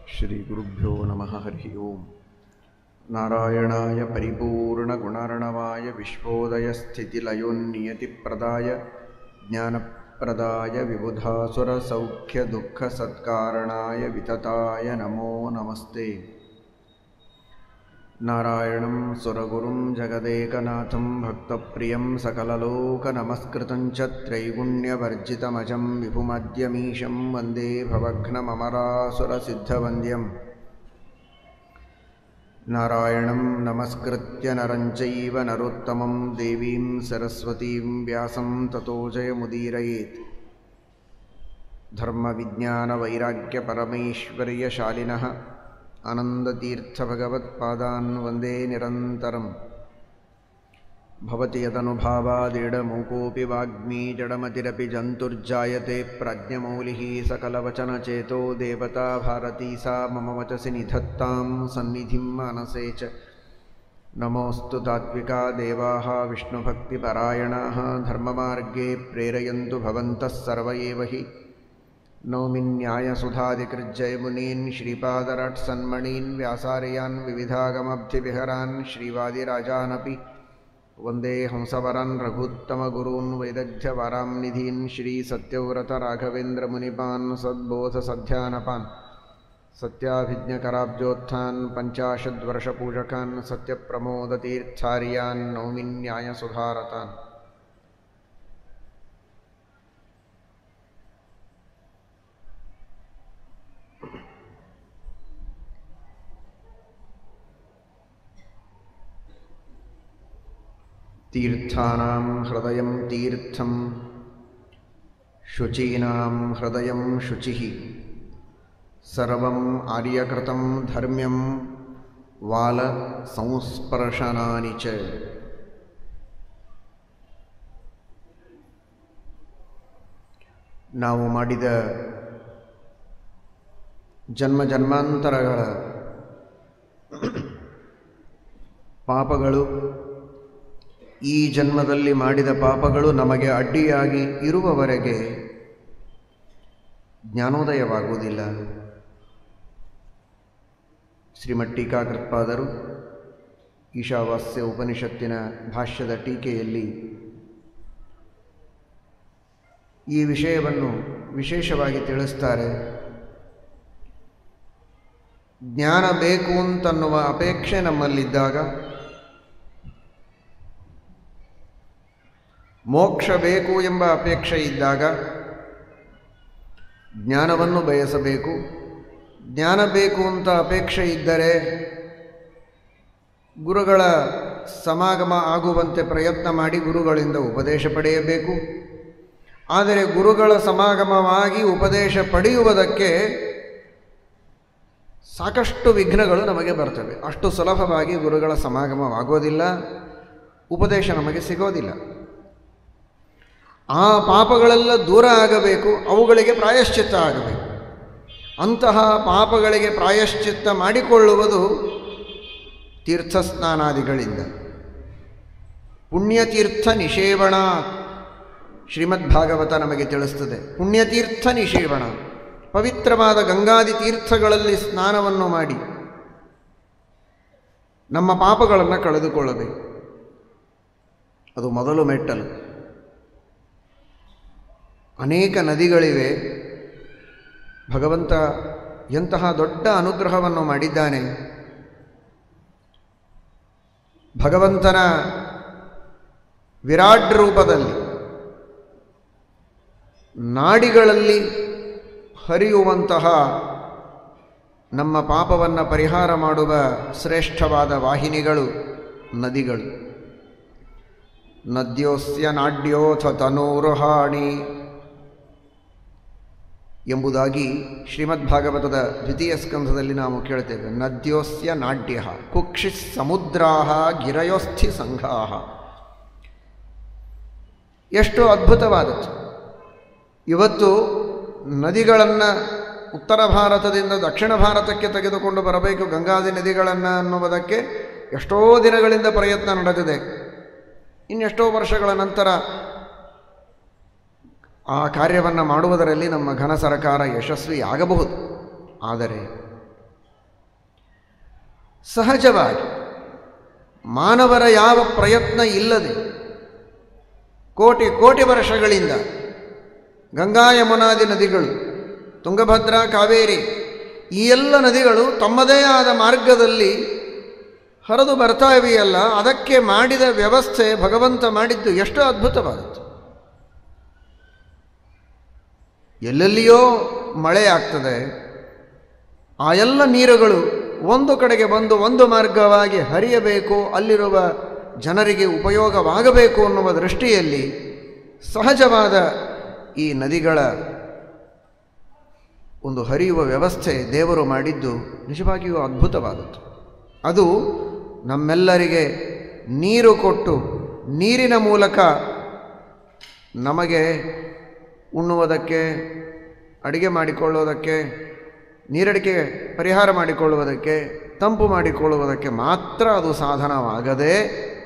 श्रीगुरुभ्यो नमः हरिः ओम् नारायणाय परिपूर्णगुणर्णवाय विश्वोदयस्थितिलयोन्नियतिप्रदाय ज्ञानप्रदाय विबुधासुरसौख्यदुःखसत्कारणाय वितताय नमो नमस्ते नारायणं सुरगुरुं जगदेकनाथं भक्तप्रियं सकललोकनमस्कृतं च त्रैगुण्यवर्जितमजं विपुमद्यमीशं वन्दे भवघ्नममरासुरसिद्धवन्द्यम् नारायणं नमस्कृत्य नरं चैव नरोत्तमं देवीं सरस्वतीं व्यासं ततो जयमुदीरयेत् धर्मविज्ञानवैराग्यपरमैश्वर्यशालिनः आनन्दतीर्थभगवत्पादान् वन्दे निरन्तरम् भवति यदनुभावादिडमूकोऽपि वाग्मी जडमतिरपि जन्तुर्जायते प्रज्ञमौलिः सकलवचनचेतो देवता भारती सा मम वचसि निधत्तां सन्निधिं मानसे च नमोऽस्तु तात्विका देवाः विष्णुभक्तिपरायणाः धर्ममार्गे प्रेरयन्तु भवन्तः सर्व एव हि नौमि न्यायसुधादिकृज्जयमुनीन् श्रीपादरट्सन्मणीन् व्यासार्यान् विविधागमब्धिविहरान् श्रीवादिराजानपि वन्दे हंसवरान् रघुत्तमगुरून् वैदग्ध्यवरां निधीन् श्रीसत्यव्रतराघवेन्द्रमुनिपान् सद्बोधसध्यानपान् सत्याभिज्ञकराब्जोत्थान् पञ्चाशद्वर्षपूजकान् सत्यप्रमोदतीर्थार्यान् नौमि न्यायसुधारतान् तीर्थानां हृदयं तीर्थं शुचीनां हृदयं शुचिः सर्वम् आर्यकृतं धर्म्यं वालसंस्पर्शनानि च ನಾವು ಮಾಡಿದ ಜನ್ಮ ಜನ್ಮಾಂತರಗಳ ಪಾಪಗಳು ಈ ಜನ್ಮದಲ್ಲಿ ಮಾಡಿದ ಪಾಪಗಳು ನಮಗೆ ಅಡ್ಡಿಯಾಗಿ ಇರುವವರೆಗೆ ಜ್ಞಾನೋದಯವಾಗುವುದಿಲ್ಲ ಶ್ರೀಮಠ್ ಟೀಕಾಕೃತ್ಪಾದರು ಈಶಾವಾಸ್ಯ ಉಪನಿಷತ್ತಿನ ಭಾಷ್ಯದ ಟೀಕೆಯಲ್ಲಿ ಈ ವಿಷಯವನ್ನು ವಿಶೇಷವಾಗಿ ತಿಳಿಸ್ತಾರೆ ಜ್ಞಾನ ಬೇಕು ಅಂತನ್ನುವ ಅಪೇಕ್ಷೆ ನಮ್ಮಲ್ಲಿದ್ದಾಗ ಮೋಕ್ಷ ಬೇಕು ಎಂಬ ಅಪೇಕ್ಷೆ ಇದ್ದಾಗ ಜ್ಞಾನವನ್ನು ಬಯಸಬೇಕು ಜ್ಞಾನ ಬೇಕು ಅಂತ ಅಪೇಕ್ಷೆ ಇದ್ದರೆ ಗುರುಗಳ ಸಮಾಗಮ ಆಗುವಂತೆ ಪ್ರಯತ್ನ ಮಾಡಿ ಗುರುಗಳಿಂದ ಉಪದೇಶ ಪಡೆಯಬೇಕು ಆದರೆ ಗುರುಗಳ ಸಮಾಗಮವಾಗಿ ಉಪದೇಶ ಪಡೆಯುವುದಕ್ಕೆ ಸಾಕಷ್ಟು ವಿಘ್ನಗಳು ನಮಗೆ ಬರ್ತವೆ ಅಷ್ಟು ಸುಲಭವಾಗಿ ಗುರುಗಳ ಸಮಾಗಮವಾಗೋದಿಲ್ಲ ಉಪದೇಶ ನಮಗೆ ಸಿಗೋದಿಲ್ಲ ಆ ಪಾಪಗಳೆಲ್ಲ ದೂರ ಆಗಬೇಕು ಅವುಗಳಿಗೆ ಪ್ರಾಯಶ್ಚಿತ್ತ ಆಗಬೇಕು ಅಂತಹ ಪಾಪಗಳಿಗೆ ಪ್ರಾಯಶ್ಚಿತ್ತ ಮಾಡಿಕೊಳ್ಳುವುದು ತೀರ್ಥಸ್ನಾನಾದಿಗಳಿಂದ ಪುಣ್ಯತೀರ್ಥ ನಿಷೇವಣ ಶ್ರೀಮದ್ ಭಾಗವತ ನಮಗೆ ತಿಳಿಸ್ತದೆ ಪುಣ್ಯತೀರ್ಥ ನಿಷೇವಣ ಪವಿತ್ರವಾದ ಗಂಗಾದಿ ತೀರ್ಥಗಳಲ್ಲಿ ಸ್ನಾನವನ್ನು ಮಾಡಿ ನಮ್ಮ ಪಾಪಗಳನ್ನು ಕಳೆದುಕೊಳ್ಳಬೇಕು ಅದು ಮೊದಲು ಮೆಟ್ಟಲು ಅನೇಕ ನದಿಗಳಿವೆ ಭಗವಂತ ಎಂತಹ ದೊಡ್ಡ ಅನುಗ್ರಹವನ್ನು ಮಾಡಿದ್ದಾನೆ ಭಗವಂತನ ವಿರಾಟ್ ರೂಪದಲ್ಲಿ ನಾಡಿಗಳಲ್ಲಿ ಹರಿಯುವಂತಹ ನಮ್ಮ ಪಾಪವನ್ನು ಪರಿಹಾರ ಮಾಡುವ ಶ್ರೇಷ್ಠವಾದ ವಾಹಿನಿಗಳು ನದಿಗಳು ನದ್ಯೋಸ್ಯ ನಾಡ್ಯೋಥ ತನೂರುಹಾಣಿ ಎಂಬುದಾಗಿ ಶ್ರೀಮದ್ ಭಾಗವತದ ದ್ವಿತೀಯ ಸ್ಕಂಧದಲ್ಲಿ ನಾವು ಕೇಳ್ತೇವೆ ನದ್ಯೋಸ್ಯ ನಾಡ್ಯ ಕುಕ್ಷಿ ಸಮುದ್ರಾ ಗಿರಯೋಸ್ಥಿ ಸಂಘಾ ಎಷ್ಟು ಅದ್ಭುತವಾದದ್ದು ಇವತ್ತು ನದಿಗಳನ್ನು ಉತ್ತರ ಭಾರತದಿಂದ ದಕ್ಷಿಣ ಭಾರತಕ್ಕೆ ತೆಗೆದುಕೊಂಡು ಬರಬೇಕು ಗಂಗಾದಿ ನದಿಗಳನ್ನು ಅನ್ನುವುದಕ್ಕೆ ಎಷ್ಟೋ ದಿನಗಳಿಂದ ಪ್ರಯತ್ನ ನಡೆದಿದೆ ಇನ್ನೆಷ್ಟೋ ವರ್ಷಗಳ ನಂತರ ಆ ಕಾರ್ಯವನ್ನು ಮಾಡುವುದರಲ್ಲಿ ನಮ್ಮ ಘನ ಸರ್ಕಾರ ಯಶಸ್ವಿಯಾಗಬಹುದು ಆದರೆ ಸಹಜವಾಗಿ ಮಾನವರ ಯಾವ ಪ್ರಯತ್ನ ಇಲ್ಲದೆ ಕೋಟಿ ಕೋಟಿ ವರ್ಷಗಳಿಂದ ಗಂಗಾ ಯಮುನಾದಿ ನದಿಗಳು ತುಂಗಭದ್ರಾ ಕಾವೇರಿ ಈ ಎಲ್ಲ ನದಿಗಳು ತಮ್ಮದೇ ಆದ ಮಾರ್ಗದಲ್ಲಿ ಹರಿದು ಬರ್ತಾ ಇವೆಯಲ್ಲ ಅದಕ್ಕೆ ಮಾಡಿದ ವ್ಯವಸ್ಥೆ ಭಗವಂತ ಮಾಡಿದ್ದು ಎಷ್ಟು ಅದ್ಭುತವಾದದ್ದು ಎಲ್ಲೆಲ್ಲಿಯೋ ಮಳೆ ಆಗ್ತದೆ ಆ ಎಲ್ಲ ನೀರುಗಳು ಒಂದು ಕಡೆಗೆ ಬಂದು ಒಂದು ಮಾರ್ಗವಾಗಿ ಹರಿಯಬೇಕು ಅಲ್ಲಿರುವ ಜನರಿಗೆ ಉಪಯೋಗವಾಗಬೇಕು ಅನ್ನುವ ದೃಷ್ಟಿಯಲ್ಲಿ ಸಹಜವಾದ ಈ ನದಿಗಳ ಒಂದು ಹರಿಯುವ ವ್ಯವಸ್ಥೆ ದೇವರು ಮಾಡಿದ್ದು ನಿಜವಾಗಿಯೂ ಅದ್ಭುತವಾದದ್ದು ಅದು ನಮ್ಮೆಲ್ಲರಿಗೆ ನೀರು ಕೊಟ್ಟು ನೀರಿನ ಮೂಲಕ ನಮಗೆ ಉಣ್ಣುವುದಕ್ಕೆ ಅಡಿಗೆ ಮಾಡಿಕೊಳ್ಳುವುದಕ್ಕೆ ನೀರಡಿಕೆ ಪರಿಹಾರ ಮಾಡಿಕೊಳ್ಳುವುದಕ್ಕೆ ತಂಪು ಮಾಡಿಕೊಳ್ಳುವುದಕ್ಕೆ ಮಾತ್ರ ಅದು ಸಾಧನವಾಗದೆ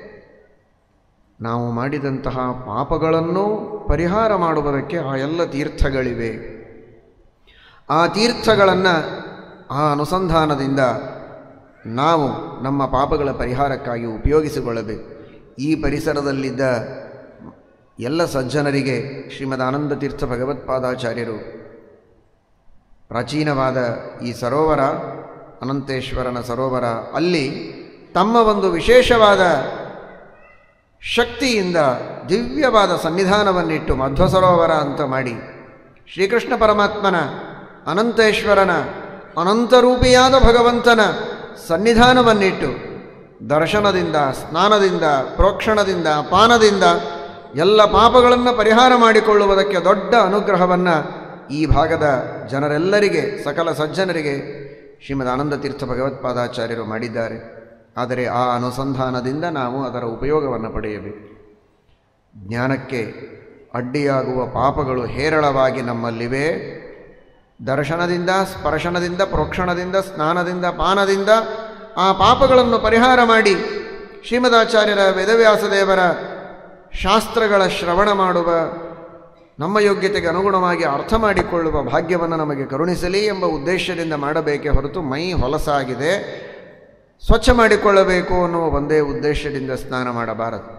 ನಾವು ಮಾಡಿದಂತಹ ಪಾಪಗಳನ್ನು ಪರಿಹಾರ ಮಾಡುವುದಕ್ಕೆ ಆ ಎಲ್ಲ ತೀರ್ಥಗಳಿವೆ ಆ ತೀರ್ಥಗಳನ್ನು ಆ ಅನುಸಂಧಾನದಿಂದ ನಾವು ನಮ್ಮ ಪಾಪಗಳ ಪರಿಹಾರಕ್ಕಾಗಿ ಉಪಯೋಗಿಸಿಕೊಳ್ಳಬೇಕು ಈ ಪರಿಸರದಲ್ಲಿದ್ದ ಎಲ್ಲ ಸಜ್ಜನರಿಗೆ ಶ್ರೀಮದ್ ಆನಂದ ತೀರ್ಥ ಭಗವತ್ಪಾದಾಚಾರ್ಯರು ಪ್ರಾಚೀನವಾದ ಈ ಸರೋವರ ಅನಂತೇಶ್ವರನ ಸರೋವರ ಅಲ್ಲಿ ತಮ್ಮ ಒಂದು ವಿಶೇಷವಾದ ಶಕ್ತಿಯಿಂದ ದಿವ್ಯವಾದ ಸನ್ನಿಧಾನವನ್ನಿಟ್ಟು ಮಧ್ವ ಸರೋವರ ಅಂತ ಮಾಡಿ ಶ್ರೀಕೃಷ್ಣ ಪರಮಾತ್ಮನ ಅನಂತೇಶ್ವರನ ಅನಂತರೂಪಿಯಾದ ಭಗವಂತನ ಸನ್ನಿಧಾನವನ್ನಿಟ್ಟು ದರ್ಶನದಿಂದ ಸ್ನಾನದಿಂದ ಪ್ರೋಕ್ಷಣದಿಂದ ಪಾನದಿಂದ ಎಲ್ಲ ಪಾಪಗಳನ್ನು ಪರಿಹಾರ ಮಾಡಿಕೊಳ್ಳುವುದಕ್ಕೆ ದೊಡ್ಡ ಅನುಗ್ರಹವನ್ನು ಈ ಭಾಗದ ಜನರೆಲ್ಲರಿಗೆ ಸಕಲ ಸಜ್ಜನರಿಗೆ ಶ್ರೀಮದ್ ಆನಂದ ತೀರ್ಥ ಭಗವತ್ಪಾದಾಚಾರ್ಯರು ಮಾಡಿದ್ದಾರೆ ಆದರೆ ಆ ಅನುಸಂಧಾನದಿಂದ ನಾವು ಅದರ ಉಪಯೋಗವನ್ನು ಪಡೆಯಬೇಕು ಜ್ಞಾನಕ್ಕೆ ಅಡ್ಡಿಯಾಗುವ ಪಾಪಗಳು ಹೇರಳವಾಗಿ ನಮ್ಮಲ್ಲಿವೆ ದರ್ಶನದಿಂದ ಸ್ಪರ್ಶನದಿಂದ ಪ್ರೋಕ್ಷಣದಿಂದ ಸ್ನಾನದಿಂದ ಪಾನದಿಂದ ಆ ಪಾಪಗಳನ್ನು ಪರಿಹಾರ ಮಾಡಿ ಶ್ರೀಮದಾಚಾರ್ಯರ ವೇದವ್ಯಾಸದೇವರ ಶಾಸ್ತ್ರಗಳ ಶ್ರವಣ ಮಾಡುವ ನಮ್ಮ ಯೋಗ್ಯತೆಗೆ ಅನುಗುಣವಾಗಿ ಅರ್ಥ ಮಾಡಿಕೊಳ್ಳುವ ಭಾಗ್ಯವನ್ನು ನಮಗೆ ಕರುಣಿಸಲಿ ಎಂಬ ಉದ್ದೇಶದಿಂದ ಮಾಡಬೇಕೇ ಹೊರತು ಮೈ ಹೊಲಸಾಗಿದೆ ಸ್ವಚ್ಛ ಮಾಡಿಕೊಳ್ಳಬೇಕು ಅನ್ನುವ ಒಂದೇ ಉದ್ದೇಶದಿಂದ ಸ್ನಾನ ಮಾಡಬಾರದು